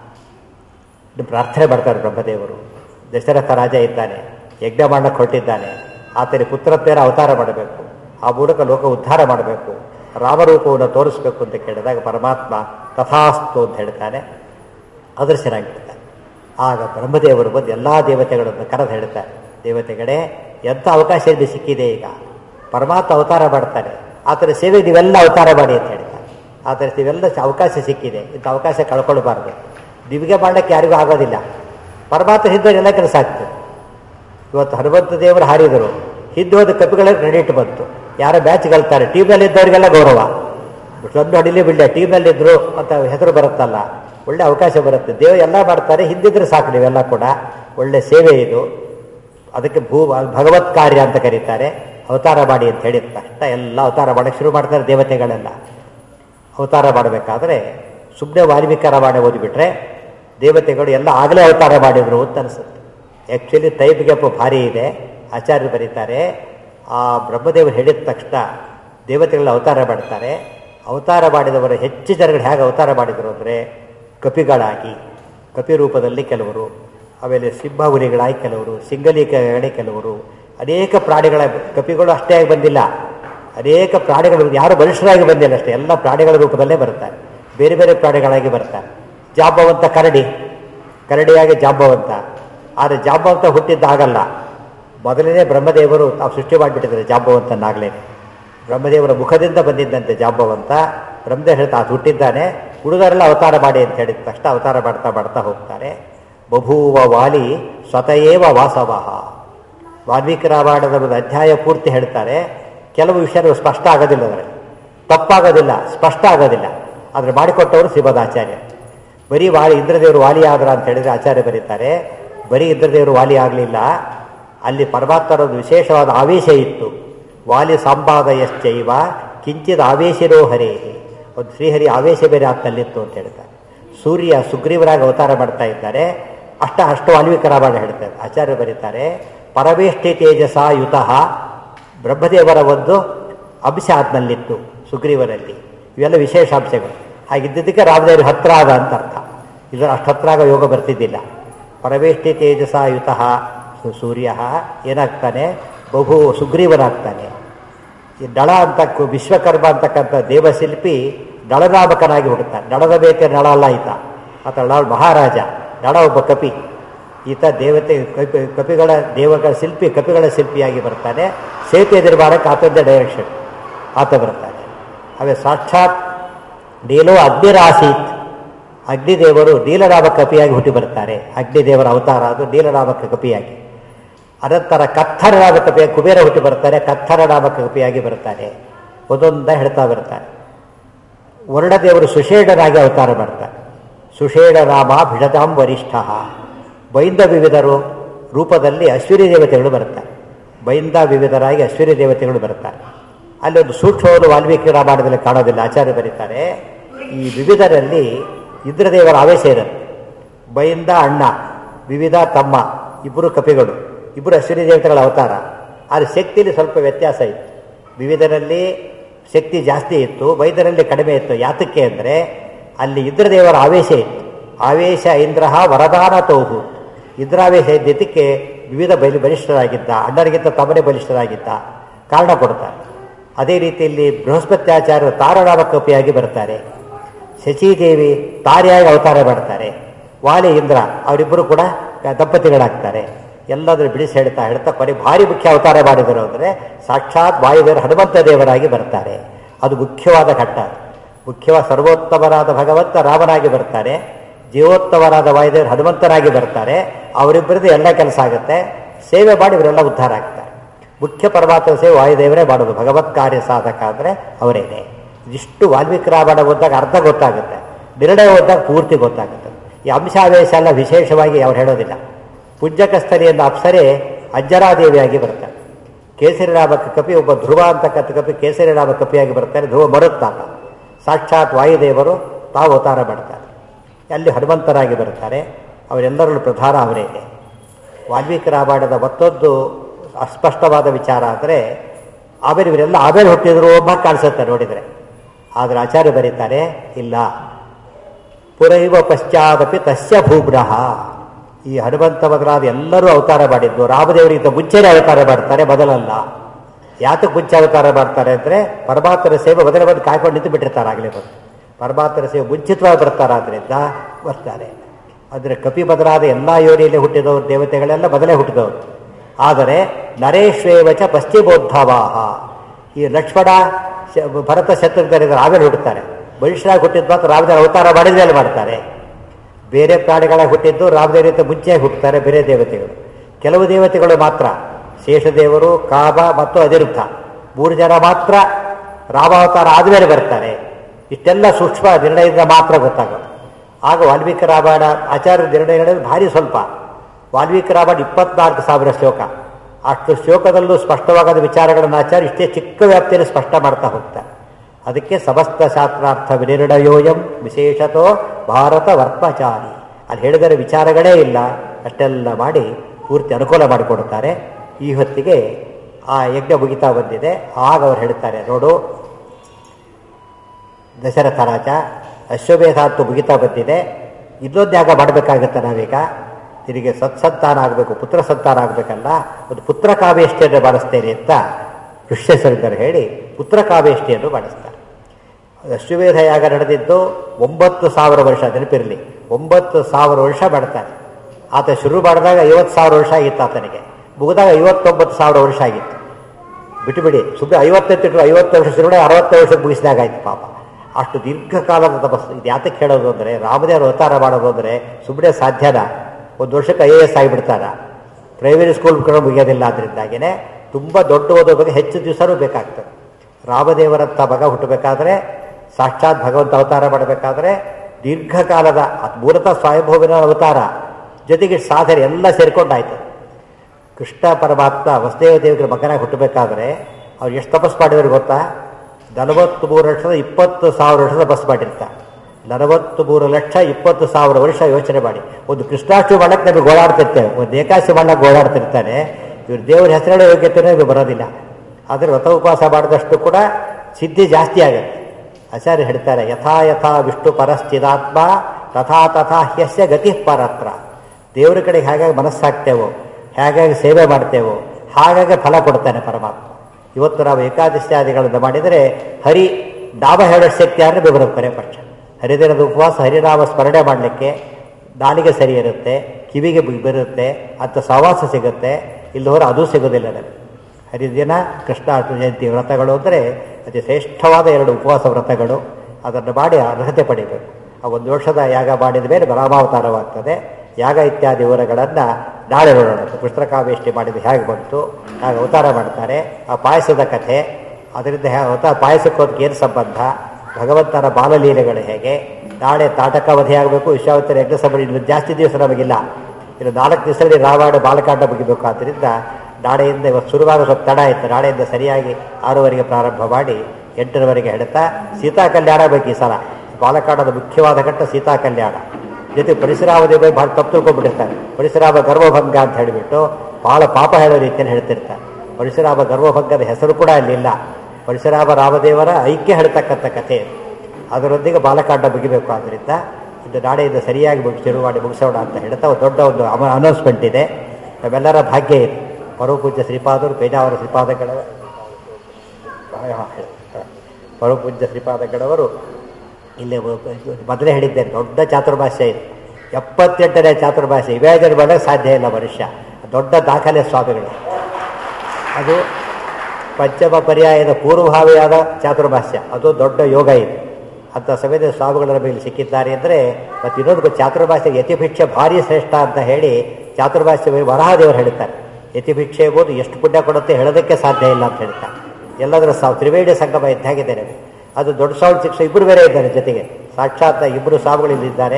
S1: ಪ್ರಾರ್ಥನೆ ಮಾಡ್ತಾರೆ ಬ್ರಹ್ಮದೇವರು ದಶರಥ ರಾಜ ಇದ್ದಾನೆ ಯಜ್ಞ ಮಾಡಕ್ಕೆ ಹೊರಟಿದ್ದಾನೆ ಆತನ ಪುತ್ರತ್ವೇರ ಅವತಾರ ಮಾಡಬೇಕು ಆ ಮೂಲಕ ಲೋಕ ಉದ್ಧಾರ ಮಾಡಬೇಕು ರಾಮರೂಪವನ್ನು ತೋರಿಸ್ಬೇಕು ಅಂತ ಕೇಳಿದಾಗ ಪರಮಾತ್ಮ ತಥಾಸ್ತು ಅಂತ ಹೇಳ್ತಾನೆ ಅದೃಶ್ಯನಾಗಿರ್ತಾನೆ ಆಗ ಬ್ರಹ್ಮದೇವರು ಬಂದು ಎಲ್ಲ ದೇವತೆಗಳನ್ನು ಕರೆದು ಹೇಳ್ತಾರೆ ದೇವತೆಗಳೇ ಎಂಥ ಅವಕಾಶ ಇಲ್ಲಿ ಸಿಕ್ಕಿದೆ ಈಗ ಪರಮಾತ್ಮ ಅವತಾರ ಮಾಡ್ತಾನೆ ಆತನ ಸೇವೆಗೆ ನೀವೆಲ್ಲ ಅವತಾರ ಮಾಡಿ ಅಂತ ಹೇಳ್ತಾರೆ ಆದರೆ ನೀವೆಲ್ಲ ಅವಕಾಶ ಸಿಕ್ಕಿದೆ ಇಂಥ ಅವಕಾಶ ಕಳ್ಕೊಳ್ಬಾರ್ದು ನಿಮಗೆ ಮಾಡಲಿಕ್ಕೆ ಯಾರಿಗೂ ಆಗೋದಿಲ್ಲ ಪರಮಾತ್ಮ ಹಿಂದೆ ಎಲ್ಲ ಕೆಲಸ ಆಗ್ತದೆ ಇವತ್ತು ಹನುಮಂತ ದೇವರು ಹಾರಿದರು ಹಿಂದೆ ಹೋದ ಕಪಿಗಳಿಗೆ ಕ್ರೆಡಿಟ್ ಬಂತು ಯಾರೋ ಮ್ಯಾಚ್ ಗೆಲ್ತಾರೆ ಟೀಮ್ನಲ್ಲಿ ಇದ್ದವರಿಗೆಲ್ಲ ಗೌರವ ಒಂದು ಹೊಡಿಲಿ ಬಿಡ್ಲೆ ಟೀಮ್ನಲ್ಲಿ ಇದ್ರು ಅಂತ ಹೆಸರು ಬರುತ್ತಲ್ಲ ಒಳ್ಳೆ ಅವಕಾಶ ಬರುತ್ತೆ ದೇವರು ಎಲ್ಲ ಮಾಡ್ತಾರೆ ಹಿಂದಿದ್ರೆ ಸಾಕು ನೀವೆಲ್ಲ ಕೂಡ ಒಳ್ಳೆ ಸೇವೆ ಇದು ಅದಕ್ಕೆ ಭೂ ಭಗವತ್ ಕಾರ್ಯ ಅಂತ ಕರೀತಾರೆ ಅವತಾರ ಮಾಡಿ ಅಂತ ಹೇಳಿದ ತಕ್ಷಣ ಎಲ್ಲ ಅವತಾರ ಮಾಡಕ್ಕೆ ಶುರು ಮಾಡ್ತಾರೆ ದೇವತೆಗಳೆಲ್ಲ ಅವತಾರ ಮಾಡಬೇಕಾದ್ರೆ ಸುಮ್ಮನೆ ವಾಲ್ಮೀಕಿ ರಾಮಾಯಣ ಓದಿಬಿಟ್ರೆ ದೇವತೆಗಳು ಎಲ್ಲ ಆಗಲೇ ಅವತಾರ ಮಾಡಿದ್ರು ಅಂತ ಅನಿಸುತ್ತೆ ಆ್ಯಕ್ಚುಲಿ ಟೈಪ್ ಗ್ಯಾಪ್ ಭಾರಿ ಇದೆ ಆಚಾರ್ಯರು ಬರೀತಾರೆ ಆ ಬ್ರಹ್ಮದೇವರು ಹೇಳಿದ ತಕ್ಷಣ ದೇವತೆಗಳ ಅವತಾರ ಮಾಡ್ತಾರೆ ಅವತಾರ ಮಾಡಿದವರು ಹೆಚ್ಚು ಜನಗಳು ಹೇಗೆ ಅವತಾರ ಮಾಡಿದರು ಅಂದರೆ ಕಪಿಗಳಾಗಿ ಕಪಿ ರೂಪದಲ್ಲಿ ಕೆಲವರು ಆಮೇಲೆ ಸಿಂಹ ಹುಲಿಗಳಾಗಿ ಕೆಲವರು ಸಿಂಗಲಿಕಗಳೇ ಕೆಲವರು ಅನೇಕ ಪ್ರಾಣಿಗಳ ಕಪಿಗಳು ಅಷ್ಟೇ ಆಗಿ ಬಂದಿಲ್ಲ ಅನೇಕ ಪ್ರಾಣಿಗಳು ಯಾರು ಮನುಷ್ಯರಾಗಿ ಬಂದಿಲ್ಲ ಅಷ್ಟೇ ಎಲ್ಲ ಪ್ರಾಣಿಗಳ ರೂಪದಲ್ಲೇ ಬರ್ತಾರೆ ಬೇರೆ ಬೇರೆ ಪ್ರಾಣಿಗಳಾಗಿ ಬರ್ತಾರೆ ಜಾಂಬವಂತ ಕರಡಿ ಕರಡಿಯಾಗಿ ಜಾಂಬವಂತ ಆದರೆ ಜಾಂಬವಂತ ಹುಟ್ಟಿದ್ದಾಗಲ್ಲ ಮೊದಲನೇ ಬ್ರಹ್ಮದೇವರು ತಾವು ಸೃಷ್ಟಿ ಮಾಡಿಬಿಟ್ಟಿದ್ದಾರೆ ಜಾಂಬವಂತನಾಗಲೇ ಬ್ರಹ್ಮದೇವರ ಮುಖದಿಂದ ಬಂದಿದ್ದಂತೆ ಜಾಂಬವಂತ ಬ್ರಹ್ಮದೇವ ಹೇಳ್ತಾ ಅದು ಹುಟ್ಟಿದ್ದಾನೆ ಹುಡುಗರೆಲ್ಲ ಅವತಾರ ಮಾಡಿ ಅಂತ ಹೇಳಿದ ತಕ್ಷಣ ಅವತಾರ ಮಾಡ್ತಾ ಮಾಡ್ತಾ ಹೋಗ್ತಾರೆ ಬಭೂವ ವಾಲಿ ಸ್ವತಯೇವ ವಾಸವಃ ವಾಲ್ಮೀಕಿ ರಾಮಾಯಣದ ಒಂದು ಅಧ್ಯಾಯ ಪೂರ್ತಿ ಹೇಳ್ತಾರೆ ಕೆಲವು ವಿಷಯಗಳು ಸ್ಪಷ್ಟ ಆಗೋದಿಲ್ಲ ಅದರಲ್ಲಿ ತಪ್ಪಾಗೋದಿಲ್ಲ ಸ್ಪಷ್ಟ ಆಗೋದಿಲ್ಲ ಆದರೆ ಮಾಡಿಕೊಟ್ಟವರು ಶ್ರೀಮದಾಚಾರ್ಯ ಬರೀ ವಾಲಿ ಇಂದ್ರದೇವರು ವಾಲಿ ಆದ್ರ ಅಂತ ಹೇಳಿದ್ರೆ ಆಚಾರ್ಯ ಬರೀತಾರೆ ಬರೀ ಇಂದ್ರದೇವರು ವಾಲಿ ಆಗಲಿಲ್ಲ ಅಲ್ಲಿ ಪರಮಾತ್ಮರ ಒಂದು ವಿಶೇಷವಾದ ಆವೇಶ ಇತ್ತು ವಾಲಿ ಸಂಪಾದಯಶ್ಚೈವ ಕಿಂಚಿದ ಆವೇಶಿರೋ ಹರೇ ಒಂದು ಶ್ರೀಹರಿ ಆವೇಶ ಬೇರೆ ಆತಲ್ಲಿತ್ತು ಅಂತ ಹೇಳ್ತಾರೆ ಸೂರ್ಯ ಸುಗ್ರೀವರಾಗಿ ಅವತಾರ ಮಾಡ್ತಾ ಇದ್ದಾರೆ ಅಷ್ಟ ಅಷ್ಟು ವಾಲ್ಮೀಕಿ ರಾಮಾಯಣ ಹೇಳ್ತಾರೆ ಆಚಾರ್ಯ ಬರೀತಾರೆ ಪರಮೇಷ್ಠಿ ತೇಜಸ ಯುತಃ ಬ್ರಹ್ಮದೇವರ ಒಂದು ಅಂಶ ಆತ್ನಲ್ಲಿತ್ತು ಸುಗ್ರೀವನಲ್ಲಿ ಇವೆಲ್ಲ ವಿಶೇಷ ಅಂಶಗಳು ಹಾಗಿದ್ದದಕ್ಕೆ ರಾಮದೇವರು ಹತ್ರ ಆದ ಅಂತ ಅರ್ಥ ಇದರ ಅಷ್ಟು ಹತ್ರ ಆಗೋ ಯೋಗ ಬರ್ತಿದ್ದಿಲ್ಲ ಪರಮೇಷ್ಠಿ ತೇಜಸ ಯುತಃ ಸೂರ್ಯ ಏನಾಗ್ತಾನೆ ಬಹು ಸುಗ್ರೀವನಾಗ್ತಾನೆ ಈ ದಳ ಅಂತ ಕು- ವಿಶ್ವಕರ್ಮ ಅಂತಕ್ಕಂಥ ದೇವಶಿಲ್ಪಿ ದಳನಾಮಕನಾಗಿ ಹುಡುಕ್ತಾನೆ ದಳದ ಬೇಕೆ ನಳ ಅಲ್ಲ ಈತ ಆತ ನಳ ಮಹಾರಾಜ ನಳ ಒಬ್ಬ ಕಪಿ ಈತ ದೇವತೆ ಕಪಿ ಕಪಿಗಳ ದೇವಗಳ ಶಿಲ್ಪಿ ಕಪಿಗಳ ಶಿಲ್ಪಿಯಾಗಿ ಬರ್ತಾನೆ ಸೇತುವೆ ನಿರ್ಮಾಣಕ್ಕೆ ಆತಂದ ಡೈರೆಕ್ಷನ್ ಆತ ಬರ್ತಾನೆ ಅವೇ ಸಾಕ್ಷಾತ್ ನೀಲೋ ಅಗ್ನಿರಾಸೀತ್ ಅಗ್ನಿದೇವರು ನೀಲರಾಮ ಕಪಿಯಾಗಿ ಹುಟ್ಟಿ ಬರ್ತಾರೆ ಅಗ್ನಿದೇವರ ಅವತಾರ ಅದು ನೀಲರಾಮಕ ಕಪಿಯಾಗಿ ಅನಂತರ ಕತ್ಥರ ನಾಮಕ ಕಪಿಯಾಗಿ ಕುಬೇರ ಹುಟ್ಟಿ ಬರ್ತಾರೆ ಕತ್ಥರ ನಾಮಕ ಕಪಿಯಾಗಿ ಬರ್ತಾರೆ ಒಂದೊಂದ ಹೇಳ್ತಾ ಬರ್ತಾರೆ ವರ್ಣದೇವರು ಸುಷೇಣರಾಗಿ ಅವತಾರ ಮಾಡ್ತಾರೆ ಸುಷೇಣ ರಾಮ ಭಿಷತಾಂ ವರಿಷ್ಠ ಬೈಂದ ವಿವಿಧರು ರೂಪದಲ್ಲಿ ಅಶ್ವಿನಿ ದೇವತೆಗಳು ಬರ್ತಾರೆ ಬೈಂದ ವಿವಿಧರಾಗಿ ಅಶ್ವಿನಿ ದೇವತೆಗಳು ಬರ್ತಾರೆ ಅಲ್ಲಿ ಒಂದು ಸೂಕ್ಷ್ಮವನ್ನು ವಾಲ್ಮೀಕಿ ರಾಮಾಯಣದಲ್ಲಿ ಕಾಣೋದಿಲ್ಲ ಆಚಾರ್ಯ ಬರೀತಾರೆ ಈ ವಿವಿಧರಲ್ಲಿ ಇಂದ್ರದೇವರ ಆವೇಶ ಇರುತ್ತೆ ಬೈಂದ ಅಣ್ಣ ವಿವಿಧ ತಮ್ಮ ಇಬ್ಬರು ಕಪಿಗಳು ಇಬ್ಬರು ಅಶ್ವಿನಿ ದೇವತೆಗಳ ಅವತಾರ ಆದರೆ ಶಕ್ತಿಯಲ್ಲಿ ಸ್ವಲ್ಪ ವ್ಯತ್ಯಾಸ ಇತ್ತು ವಿವಿಧರಲ್ಲಿ ಶಕ್ತಿ ಜಾಸ್ತಿ ಇತ್ತು ಬೈದರಲ್ಲಿ ಕಡಿಮೆ ಇತ್ತು ಯಾತಕ್ಕೆ ಅಂದರೆ ಅಲ್ಲಿ ಇಂದ್ರದೇವರ ಆವೇಶ ಇತ್ತು ಆವೇಶ ಇಂದ್ರ ವರದಾನ ತೋಹು ಇಂದ್ರಾವೇಶ ಇದ್ದಿದ್ದಕ್ಕೆ ವಿವಿಧ ಬಲಿ ಬಲಿಷ್ಠರಾಗಿದ್ದ ಅಣ್ಣರಿಗಿಂತ ತಮ್ಮನೇ ಬಲಿಷ್ಠರಾಗಿದ್ದ ಕಾರಣ ಕೊಡ್ತಾರೆ ಅದೇ ರೀತಿಯಲ್ಲಿ ಬೃಹಸ್ಪತ್ಯಾಚಾರ್ಯರು ತಾರನಾಮ ಕಪಿಯಾಗಿ ಬರ್ತಾರೆ ಶಚೀದೇವಿ ತಾರಿಯಾಗಿ ಅವತಾರ ಮಾಡ್ತಾರೆ ವಾಲಿ ಇಂದ್ರ ಅವರಿಬ್ಬರು ಕೂಡ ದಂಪತಿಗಳಾಗ್ತಾರೆ ಎಲ್ಲದನ್ನು ಬಿಡಿಸಿ ಹೇಳ್ತಾ ಹೇಳ್ತಾ ಕೊನೆ ಭಾರಿ ಮುಖ್ಯ ಅವತಾರ ಮಾಡಿದರು ಅಂದರೆ ಸಾಕ್ಷಾತ್ ವಾಯುದೇವರು ಹನುಮಂತ ದೇವರಾಗಿ ಬರ್ತಾರೆ ಅದು ಮುಖ್ಯವಾದ ಘಟ್ಟ ಮುಖ್ಯವಾದ ಸರ್ವೋತ್ತಮರಾದ ಭಗವಂತ ರಾಮನಾಗಿ ಬರ್ತಾರೆ ಜೀವೋತ್ತಮರಾದ ವಾಯುದೇವರು ಹನುಮಂತರಾಗಿ ಬರ್ತಾರೆ ಅವರಿಬ್ಬರದ್ದು ಎಲ್ಲ ಕೆಲಸ ಆಗುತ್ತೆ ಸೇವೆ ಮಾಡಿ ಇವರೆಲ್ಲ ಉದ್ಧಾರ ಆಗ್ತಾರೆ ಮುಖ್ಯ ಪರಮಾತ್ಮ ಸೇವೆ ವಾಯುದೇವರೇ ಮಾಡೋದು ಭಗವತ್ ಕಾರ್ಯ ಸಾಧಕ ಅಂದರೆ ಅವರೇನೆ ಇದಿಷ್ಟು ವಾಲ್ಮೀಕಿ ರಾಮಾಯಣ ಓದಿದಾಗ ಅರ್ಥ ಗೊತ್ತಾಗುತ್ತೆ ನಿರ್ಣಯ ಓದಿದಾಗ ಪೂರ್ತಿ ಗೊತ್ತಾಗುತ್ತೆ ಈ ಅಂಶಾವೇಶ ಎಲ್ಲ ವಿಶೇಷವಾಗಿ ಅವ್ರು ಹೇಳೋದಿಲ್ಲ ಪುಂಜಕಸ್ಥರಿ ಎಂದ ಅಪ್ಸರೆ ಅಜ್ಜರಾದೇವಿಯಾಗಿ ಬರ್ತಾನೆ ಕೇಸರಿರಾಮ ಕಪಿ ಒಬ್ಬ ಧ್ರುವ ಅಂತಕ್ಕಂಥ ಕಪಿ ಕೇಸರಿರಾಮ ಕಪಿಯಾಗಿ ಬರ್ತಾರೆ ಧ್ರುವ ಮರುತ್ತಾತ ಸಾಕ್ಷಾತ್ ವಾಯುದೇವರು ತಾವು ಅವತಾರ ಮಾಡ್ತಾರೆ ಅಲ್ಲಿ ಹನುಮಂತರಾಗಿ ಬರ್ತಾರೆ ಅವರೆಲ್ಲರಲ್ಲೂ ಪ್ರಧಾನ ಅವರೇ ವಾಲ್ಮೀಕಿ ರಾಮಾಯಣದ ಮತ್ತೊಂದು ಅಸ್ಪಷ್ಟವಾದ ವಿಚಾರ ಅಂದರೆ ಆಮೇಲೆ ಇವರೆಲ್ಲ ಆಮೇಲೆ ಹುಟ್ಟಿದ್ರು ಒಬ್ಬ ಕಾಣಿಸುತ್ತೆ ನೋಡಿದರೆ ಆದರೆ ಆಚಾರ್ಯ ಬರೀತಾರೆ ಇಲ್ಲ ಪುರೈವ ಪಶ್ಚಾದಪಿ ತಸ್ಯ ಭೂಬ್ರಹ ಈ ಹನುಮಂತ ಮೊದಲಾದ ಎಲ್ಲರೂ ಅವತಾರ ಮಾಡಿದ್ದು ರಾಮದೇವರಿಗಿಂತ ಮುಂಚೆನೇ ಅವತಾರ ಮಾಡ್ತಾರೆ ಮೊದಲಲ್ಲ ಯಾತಕ್ಕೆ ಮುಂಚೆ ಅವತಾರ ಮಾಡ್ತಾರೆ ಅಂದರೆ ಪರಮಾತ್ಮನ ಸೇವೆ ಮೊದಲೇ ಬಂದು ಕಾಯ್ಕೊಂಡು ನಿಂತು ಬಿಟ್ಟಿರ್ತಾರೆ ಆಗಲೇ ಬಂದು ಪರಮಾತ್ಮನ ಸೇವೆ ಮುಂಚಿತವಾಗಿ ಬರ್ತಾರಾದ್ರಿಂದ ಬರ್ತಾರೆ ಅಂದರೆ ಕಪಿ ಬದಲಾದ ಎಲ್ಲ ಯೋನಿಯಲ್ಲಿ ಹುಟ್ಟಿದವರು ದೇವತೆಗಳೆಲ್ಲ ಮೊದಲೇ ಹುಟ್ಟಿದವರು ಆದರೆ ನರೇಶ್ವೇವಚ ಪಶ್ಚಿಮೋದ್ಭವಾಹ ಈ ಲಕ್ಷ್ಮಣ ಶ- ಭರತ ಶತ್ರುಘ್ನರಿದ್ದಾರೆ ಆಮೇಲೆ ಹುಟ್ಟುತ್ತಾರೆ ಮನುಷ್ಯರಾಗಿ ಹುಟ್ಟಿದ ಮಾತ್ರ ರಾಮದೇವ ಅವತಾರ ಮಾಡಿದ ಮೇಲೆ ಮಾಡ್ತಾರೆ ಬೇರೆ ಪ್ರಾಣಿಗಳಾಗಿ ಹುಟ್ಟಿದ್ದು ರಾಮದೇವರಿಗಿಂತ ಮುಂಚೆ ಹುಟ್ಟುತ್ತಾರೆ ಬೇರೆ ದೇವತೆಗಳು ಕೆಲವು ದೇವತೆಗಳು ಮಾತ್ರ ಶೇಷದೇವರು ಕಾಬ ಮತ್ತು ಅನಿರುದ್ಧ ಮೂರು ಜನ ಮಾತ್ರ ರಾಮಾವತಾರ ಆದಮೇಲೆ ಬರ್ತಾರೆ ಇಷ್ಟೆಲ್ಲ ಸೂಕ್ಷ್ಮ ನಿರ್ಣಯದಿಂದ ಮಾತ್ರ ಗೊತ್ತಾಗೋದು ಆಗ ವಾಲ್ಮೀಕಿ ರಾಮಾಯಣ ಆಚಾರ್ಯ ನಿರ್ಣಯಗಳಲ್ಲಿ ಭಾರಿ ಸ್ವಲ್ಪ ವಾಲ್ಮೀಕಿ ರಾಮಾಯಣ ಇಪ್ಪತ್ನಾಲ್ಕು ಸಾವಿರ ಶ್ಲೋಕ ಅಷ್ಟು ಶ್ಲೋಕದಲ್ಲೂ ಸ್ಪಷ್ಟವಾಗದ ವಿಚಾರಗಳನ್ನು ಆಚಾರ್ಯ ಇಷ್ಟೇ ಚಿಕ್ಕ ವ್ಯಾಪ್ತಿಯಲ್ಲಿ ಸ್ಪಷ್ಟ ಮಾಡ್ತಾ ಹೋಗ್ತಾರೆ ಅದಕ್ಕೆ ಸಮಸ್ತ ಶಾಸ್ತ್ರಾರ್ಥ ವಿನಿರ್ಣಯೋಯಂ ವಿಶೇಷತೋ ಭಾರತ ವರ್ತ್ಮಚಾರಿ ಅಲ್ಲಿ ಹೇಳಿದರೆ ವಿಚಾರಗಳೇ ಇಲ್ಲ ಅಷ್ಟೆಲ್ಲ ಮಾಡಿ ಪೂರ್ತಿ ಅನುಕೂಲ ಮಾಡಿಕೊಡುತ್ತಾರೆ ಈ ಹೊತ್ತಿಗೆ ಆ ಯಜ್ಞ ಮುಗಿತಾ ಬಂದಿದೆ ಆಗ ಅವ್ರು ಹೇಳ್ತಾರೆ ನೋಡು ದಶರಥ ರಾಜ ಅಶ್ವಮೇಧ ಅಂತೂ ಮುಗಿತಾ ಬಂದಿದೆ ಇನ್ನೊಂದು ಯಾಗ ಮಾಡಬೇಕಾಗತ್ತೆ ನಾವೀಗ ನಿನಗೆ ಸತ್ಸಂತಾನ ಆಗಬೇಕು ಪುತ್ರ ಸಂತಾನ ಆಗಬೇಕಲ್ಲ ಒಂದು ಪುತ್ರ ಕಾವೇಷ್ಟಿಯನ್ನು ಮಾಡಿಸ್ತೇನೆ ಅಂತ ಋಷ್ಯಸರಿದರು ಹೇಳಿ ಪುತ್ರ ಕಾವೇಷ್ಟಿಯನ್ನು ಮಾಡಿಸ್ತಾರೆ ಅಶ್ವಮೇಧ ಯಾಗ ನಡೆದಿದ್ದು ಒಂಬತ್ತು ಸಾವಿರ ವರ್ಷ ನೆನಪಿರಲಿ ಒಂಬತ್ತು ಸಾವಿರ ವರ್ಷ ಮಾಡ್ತಾನೆ ಆತ ಶುರು ಮಾಡಿದಾಗ ಐವತ್ತು ಸಾವಿರ ವರ್ಷ ಆಗಿತ್ತು ಆತನಿಗೆ ಮುಗಿದಾಗ ಐವತ್ತೊಂಬತ್ತು ಸಾವಿರ ವರ್ಷ ಆಗಿತ್ತು ಬಿಟ್ಟುಬಿಡಿ ಸುಮ್ಮನೆ ಐವತ್ತೆಂಟು ಐವತ್ತು ವರ್ಷ ಶುರು ಮಾಡಿ ಅರವತ್ತು ವರ್ಷ ಮುಗಿಸಿದಾಗ ಆಯ್ತು ಪಾಪ ಅಷ್ಟು ದೀರ್ಘಕಾಲದ ತಪಸ್ಸು ಇದು ಯಾತಕ್ಕೆ ಹೇಳೋದು ಅಂದರೆ ರಾಮದೇವರು ಅವತಾರ ಮಾಡೋದು ಅಂದರೆ ಸುಮ್ಮನೆ ಸಾಧ್ಯನ ಒಂದು ವರ್ಷಕ್ಕೆ ಐ ಎ ಎಸ್ ಆಗಿಬಿಡ್ತಾರ ಪ್ರೈಮರಿ ಸ್ಕೂಲ್ ಕೂಡ ಮುಗಿಯೋದಿಲ್ಲ ಅದರಿಂದಾಗಿನೇ ತುಂಬ ದೊಡ್ಡ ಓದೋ ಬಗ್ಗೆ ಹೆಚ್ಚು ದಿವಸನೂ ಬೇಕಾಗ್ತದೆ ರಾಮದೇವರಂಥ ಮಗ ಹುಟ್ಟಬೇಕಾದ್ರೆ ಸಾಕ್ಷಾತ್ ಭಗವಂತ ಅವತಾರ ಮಾಡಬೇಕಾದ್ರೆ ದೀರ್ಘಕಾಲದ ಅದ್ ಮೂಲತಃ ಸ್ವಯಂಭೂವಿನ ಅವತಾರ ಜೊತೆಗೆ ಸಾಧನೆ ಎಲ್ಲ ಸೇರ್ಕೊಂಡಾಯ್ತು ಕೃಷ್ಣ ಪರಮಾತ್ಮ ವಸುದೇವ ದೇವಿಗಳ ಮಗನಾಗಿ ಹುಟ್ಟಬೇಕಾದ್ರೆ ಅವ್ರು ಎಷ್ಟು ತಪಸ್ ಮಾಡಿದ್ರು ಗೊತ್ತಾ ನಲವತ್ತು ಮೂರು ಲಕ್ಷದ ಇಪ್ಪತ್ತು ಸಾವಿರ ವರ್ಷದ ಬಸ್ ಮಾಡಿರ್ತಾರೆ ನಲವತ್ತು ಮೂರು ಲಕ್ಷ ಇಪ್ಪತ್ತು ಸಾವಿರ ವರ್ಷ ಯೋಚನೆ ಮಾಡಿ ಒಂದು ಕೃಷ್ಣಾಷ್ಟಮಿ ಮಾಡಕ್ಕೆ ನಮಗೆ ಓಡಾಡ್ತಿರ್ತೇವೆ ಒಂದು ಏಕಾಶಿ ಮಾಡಕ್ಕೆ ಓಡಾಡ್ತಿರ್ತಾನೆ ಇವ್ರು ದೇವರ ಹೆಸರೇ ಯೋಗ್ಯತೆಯೂ ಇವ್ರು ಬರೋದಿಲ್ಲ ಆದರೆ ವ್ರತ ಉಪವಾಸ ಮಾಡಿದಷ್ಟು ಕೂಡ ಸಿದ್ಧಿ ಜಾಸ್ತಿ ಆಗುತ್ತೆ ಆಚಾರ್ಯ ಹೇಳ್ತಾರೆ ಯಥಾ ಯಥಾ ವಿಷ್ಣು ಪರಸ್ಥಿತಾತ್ಮ ತಥಾ ತಥಾ ಹ್ಯಸ್ಯ ಗತಿ ಪರತ್ರ ದೇವರ ಕಡೆಗೆ ಹೇಗಾಗಿ ಮನಸ್ಸಾಗ್ತೇವೋ ಹೇಗಾಗಿ ಸೇವೆ ಮಾಡ್ತೇವೋ ಹಾಗಾಗಿ ಫಲ ಕೊಡ್ತಾನೆ ಪರಮಾತ್ಮ ಇವತ್ತು ನಾವು ಏಕಾದಶಾದಿಗಳನ್ನು ಮಾಡಿದರೆ ಹರಿ ನಾಮ ಹೇಳೋ ಶಕ್ತಿ ಆದರೆ ಬೆವರ ಕೊನೆ ಪಕ್ಷ ಹರಿದಿನದ ಉಪವಾಸ ಹರಿನಾಮ ಸ್ಮರಣೆ ಮಾಡಲಿಕ್ಕೆ ನಾಲಿಗೆ ಸರಿ ಇರುತ್ತೆ ಕಿವಿಗೆ ಬಿ- ಬರುತ್ತೆ ಅಂತ ಸಹವಾಸ ಸಿಗುತ್ತೆ ಇಲ್ಲದವರು ಅದು ಸಿಗೋದಿಲ್ಲ ನಮಗೆ ಹರಿದಿನ ಕೃಷ್ಣ ಜಯಂತಿ ವ್ರತಗಳು ಅಂದರೆ ಅತಿ ಶ್ರೇಷ್ಠವಾದ ಎರಡು ಉಪವಾಸ ವ್ರತಗಳು ಅದನ್ನು ಮಾಡಿ ಅರ್ಹತೆ ಪಡಿಬೇಕು ಆ ಒಂದು ವರ್ಷದ ಯಾಗ ಮಾಡಿದ ಮೇಲೆ ಬರಾಮಾವತಾರವಾಗ್ತದೆ ಯಾಗ ಇತ್ಯಾದಿ ವಿವರಗಳನ್ನು ನಾಳೆ ನೋಡೋಣ ಪುಸ್ತಕಾವೇಷ್ಟಿ ಮಾಡಿದ ಹೇಗೆ ಬಂತು ಹೇಗೆ ಅವತಾರ ಮಾಡ್ತಾರೆ ಆ ಪಾಯಸದ ಕಥೆ ಅದರಿಂದ ಹೇ ಅವತಾರ ಪಾಯಸಕ್ಕೆ ಅದಕ್ಕೆ ಏನು ಸಂಬಂಧ ಭಗವಂತನ ಬಾಲಲೀಲೆಗಳು ಹೇಗೆ ನಾಳೆ ತಾಟಕಾವಧಿ ಆಗಬೇಕು ವಿಶ್ವಾಮಿತ್ರ ಯಜ್ಞ ಸಭೆ ಇನ್ನು ಜಾಸ್ತಿ ದಿವಸ ನಮಗಿಲ್ಲ ಇನ್ನು ನಾಲ್ಕು ದಿವಸದಲ್ಲಿ ರಾಮಾಯಣ ಬಾಲಕಾಂಡ ಮುಗಿಬೇಕು ಆದ್ದರಿಂದ ನಾಳೆಯಿಂದ ಇವತ್ತು ಶುರುವಾಗ ಸ್ವಲ್ಪ ತಡ ಆಯಿತು ನಾಳೆಯಿಂದ ಸರಿಯಾಗಿ ಆರೂವರೆಗೆ ಪ್ರಾರಂಭ ಮಾಡಿ ಎಂಟರವರೆಗೆ ಹೇಳ್ತಾ ಸೀತಾ ಕಲ್ಯಾಣ ಬೇಕು ಈ ಸಲ ಬಾಲಕಾಂಡದ ಮುಖ್ಯವಾದ ಘಟ್ಟ ಸೀತಾ ಕಲ್ಯಾಣ ಜೊತೆ ಪರಿಸರಾವಧಿ ಬಗ್ಗೆ ಭಾಳ ತಪ್ಪು ತಿಳ್ಕೊಂಡ್ಬಿಟ್ಟಿರ್ತಾರೆ ಪರಿಸರಾಮ ಗರ್ವಭಂಗ ಅಂತ ಹೇಳಿಬಿಟ್ಟು ಭಾಳ ಪಾಪ ಹೇಳೋ ರೀತಿಯಲ್ಲಿ ಹೇಳ್ತಿರ್ತಾರೆ ಪರಿಸರಾಮ ಗರ್ವಭಂಗದ ಹೆಸರು ಕೂಡ ಅಲ್ಲಿಲ್ಲ ಪರಿಸರಾಮ ರಾಮದೇವರ ಐಕ್ಯ ಹೇಳ್ತಕ್ಕಂಥ ಕಥೆ ಇದು. ಅದರೊಂದಿಗೆ ಬಾಲಕಾಂಡ ಮುಗಿಬೇಕು ಆದ್ದರಿಂದ ಇದು ನಾಳೆಯಿಂದ ಸರಿಯಾಗಿ ಮುಗಿ ಶುರು ಮಾಡಿ ಮುಗಿಸೋಣ ಅಂತ ಹೇಳ್ತಾ ಒಂದು ದೊಡ್ಡ ಒಂದು ಅನೌನ್ಸ್ಮೆಂಟ್ ಇದೆ ನಮ್ಮೆಲ್ಲರ ಭಾಗ್ಯ ಇದೆ ಪರಮಪೂಜ್ಯ ಶ್ರೀಪಾದರು ಪೇಜಾವರ ಶ್ರೀಪಾದಗಳ ಪರಮಪೂಜ್ಯ ಶ್ರೀಪಾದಗಳವರು ಇಲ್ಲಿ ಮೊದಲೇ ಹೇಳಿದ್ದೇನೆ ದೊಡ್ಡ ಚಾತುರ್ಭಾಷ್ಯ ಇದೆ ಎಪ್ಪತ್ತೆಂಟನೇ ಚಾತುರ್ಭಾಷ್ಯ ಇವ್ಯಾಜನೆ ಮಾಡೋಕ್ಕೆ ಸಾಧ್ಯ ಇಲ್ಲ ಮನುಷ್ಯ ದೊಡ್ಡ ದಾಖಲೆ ಸ್ವಾಮಿಗಳು ಅದು ಪಂಚಮ ಪರ್ಯಾಯದ ಪೂರ್ವಭಾವಿಯಾದ ಚಾತುರ್ಭಾಷ್ಯ ಅದು ದೊಡ್ಡ ಯೋಗ ಇದೆ ಅಂಥ ಸಮಯದ ಸ್ವಾಮಿಗಳು ನಮಗೆ ಸಿಕ್ಕಿದ್ದಾರೆ ಅಂದರೆ ಮತ್ತು ಇನ್ನೊಂದು ಚಾತುರ್ಭಾಷ್ಯ ಯತಿಭಿಕ್ಷೆ ಭಾರಿ ಶ್ರೇಷ್ಠ ಅಂತ ಹೇಳಿ ಚಾತುರ್ಭಾಷ್ಯ ವರಹದೇವರು ಹೇಳ್ತಾರೆ ಯತಿಭಿಕ್ಷೆ ಎಂಬುದು ಎಷ್ಟು ಪುಣ್ಯ ಕೊಡುತ್ತೆ ಹೇಳೋದಕ್ಕೆ ಸಾಧ್ಯ ಇಲ್ಲ ಅಂತ ಹೇಳ್ತಾರೆ ಎಲ್ಲದರ ಸಾ ತ್ರಿವೇಣಿ ಸಂಗಮ ಇದ್ದಾಗಿದೆ ನಮಗೆ ಅದು ದೊಡ್ಡ ಸಾವಿರ ಶಿಕ್ಷೆ ಇಬ್ಬರು ಬೇರೆ ಇದ್ದಾರೆ ಜೊತೆಗೆ ಸಾಕ್ಷಾತ್ ಇಬ್ಬರು ಸ್ವಾಮಿಗಳು ಇಲ್ಲಿದ್ದಾರೆ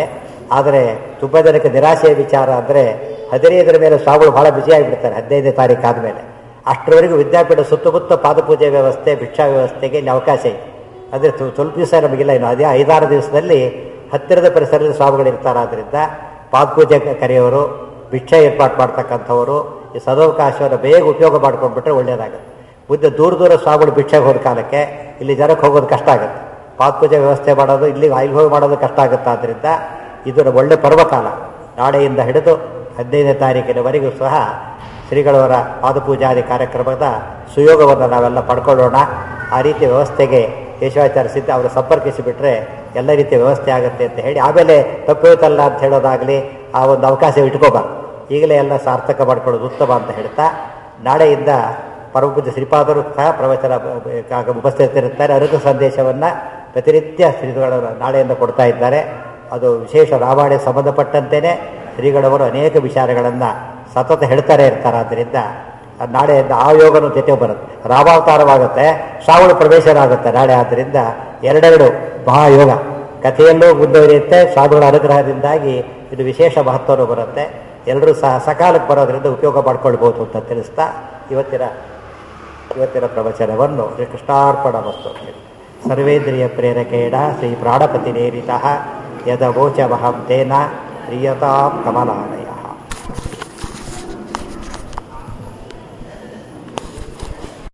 S1: ಆದರೆ ತುಂಬ ಜನಕ್ಕೆ ನಿರಾಶೆಯ ವಿಚಾರ ಅಂದರೆ ಹದಿನೈದರ ಮೇಲೆ ಸ್ವಾಮಿಗಳು ಬಹಳ ಬಿಸಿಯಾಗಿಬಿಡ್ತಾರೆ ಹದಿನೈದನೇ ತಾರೀಕು ಆದಮೇಲೆ ಅಷ್ಟರವರೆಗೂ ವಿದ್ಯಾಪೀಠ ಸುತ್ತಮುತ್ತ ಪಾದಪೂಜೆ ವ್ಯವಸ್ಥೆ ಭಿಕ್ಷಾ ವ್ಯವಸ್ಥೆಗೆ ಇಲ್ಲಿ ಅವಕಾಶ ಇದೆ ಅಂದರೆ ಸ್ವ- ಸ್ವಲ್ಪ ದಿವಸ ನಮಗಿಲ್ಲ ಇನ್ನು ಅದೇ ಐದಾರು ದಿವಸದಲ್ಲಿ ಹತ್ತಿರದ ಪರಿಸರದಲ್ಲಿ ಸ್ವಾಮಿಗಳು ಇರ್ತಾರಾದ್ರಿಂದ ಪಾದಪೂಜೆ ಕ- ಕರೆಯೋರು ಭಿಕ್ಷೆ ಏರ್ಪಾಡು ಮಾಡ್ತಕ್ಕಂಥವರು ಈ ಸದವಕಾಶವನ್ನು ಬೇಗ ಉಪಯೋಗ ಮಾಡ್ಕೊಂಡ್ಬಿಟ್ರೆ ಒಳ್ಳೆಯದಾಗುತ್ತೆ ಮುಂದೆ ದೂರ ದೂರ ಸ್ವಾಮಿಗಳು ಭಿಕ್ಷೆಗೆ ಹೋದ ಕಾಲಕ್ಕೆ ಇಲ್ಲಿ ಜನಕ್ಕೆ ಹೋಗೋದು ಕಷ್ಟ ಆಗುತ್ತೆ ಪಾದಪೂಜೆ ವ್ಯವಸ್ಥೆ ಮಾಡೋದು ಇಲ್ಲಿ ಇಲ್ಲಿ ಹೋಗಿ ಮಾಡೋದು ಕಷ್ಟ ಆಗುತ್ತೆ ಆದ್ದರಿಂದ ಇದು ನಮ್ಮ ಒಳ್ಳೆ ಪರ್ವಕಾಲ ನಾಳೆಯಿಂದ ಹಿಡಿದು ಹದಿನೈದನೇ ತಾರೀಕಿನವರೆಗೂ ಸಹ ಶ್ರೀಗಳವರ ಪಾದಪೂಜಾದಿ ಕಾರ್ಯಕ್ರಮದ ಸುಯೋಗವನ್ನು ನಾವೆಲ್ಲ ಪಡ್ಕೊಳ್ಳೋಣ ಆ ರೀತಿಯ ವ್ಯವಸ್ಥೆಗೆ ಕೇಶವಾಚಾರ್ಯ ಸಿದ್ಧ ಅವರು ಸಂಪರ್ಕಿಸಿಬಿಟ್ರೆ ಎಲ್ಲ ರೀತಿಯ ವ್ಯವಸ್ಥೆ ಆಗುತ್ತೆ ಅಂತ ಹೇಳಿ ಆಮೇಲೆ ತಪ್ಪೋಯ್ತಲ್ಲ ಅಂತ ಹೇಳೋದಾಗಲಿ ಆ ಒಂದು ಅವಕಾಶ ಇಟ್ಕೋಬಾರ್ದು ಈಗಲೇ ಎಲ್ಲ ಸಾರ್ಥಕ ಮಾಡ್ಕೊಳ್ಳೋದು ಉತ್ತಮ ಅಂತ ಹೇಳ್ತಾ ನಾಳೆಯಿಂದ ಪರಮಪೂಜ್ಯ ಶ್ರೀಪಾದರು ಸಹ ಪ್ರವಚನ ಆಗ ಉಪಸ್ಥಿತರಿರ್ತಾರೆ ಅರುಕು ಸಂದೇಶವನ್ನು ಪ್ರತಿನಿತ್ಯ ಶ್ರೀಗಳವರು ನಾಳೆಯಿಂದ ಕೊಡ್ತಾ ಇದ್ದಾರೆ ಅದು ವಿಶೇಷ ರಾಮಾಯಣ ಸಂಬಂಧಪಟ್ಟಂತೆಯೇ ಶ್ರೀಗಳವರು ಅನೇಕ ವಿಚಾರಗಳನ್ನು ಸತತ ಹೇಳ್ತಾರೆ ಇರ್ತಾರೆ ಆದ್ದರಿಂದ ಅದು ನಾಳೆಯಿಂದ ಆ ಯೋಗನೂ ಜೊತೆ ಬರುತ್ತೆ ರಾಮಾವತಾರವಾಗುತ್ತೆ ಶ್ರಾವಣ ಪ್ರವೇಶನ ಆಗುತ್ತೆ ನಾಳೆ ಆದ್ದರಿಂದ ಎರಡೆರಡು ಮಹಾಯೋಗ ಕಥೆಯಲ್ಲೂ ಮುಂದುವರಿಯುತ್ತೆ ಸ್ವಾಮಿಗಳ ಅನುಗ್ರಹದಿಂದಾಗಿ ಇದು ವಿಶೇಷ ಮಹತ್ವನೂ ಬರುತ್ತೆ ಎಲ್ಲರೂ ಸಹ ಸಕಾಲಕ್ಕೆ ಬರೋದ್ರಿಂದ ಉಪಯೋಗ ಮಾಡ್ಕೊಳ್ಬೋದು ಅಂತ ತಿಳಿಸ್ತಾ ಇವತ್ತಿನ ಇವತ್ತಿನ ಪ್ರವಚನವನ್ನು ಶ್ರೀ ಕೃಷ್ಣಾರ್ಪಣ ವಸ್ತು ಸರ್ವೇಂದ್ರಿಯ ಪ್ರೇರಕೇಣ ಶ್ರೀ ಪ್ರಾಣಪತಿ ನೇರಿತ ಯದವೋಚಮಹಂ ತೇನ ಪ್ರಿಯತಾಂ ಕಮಲಾಲಯ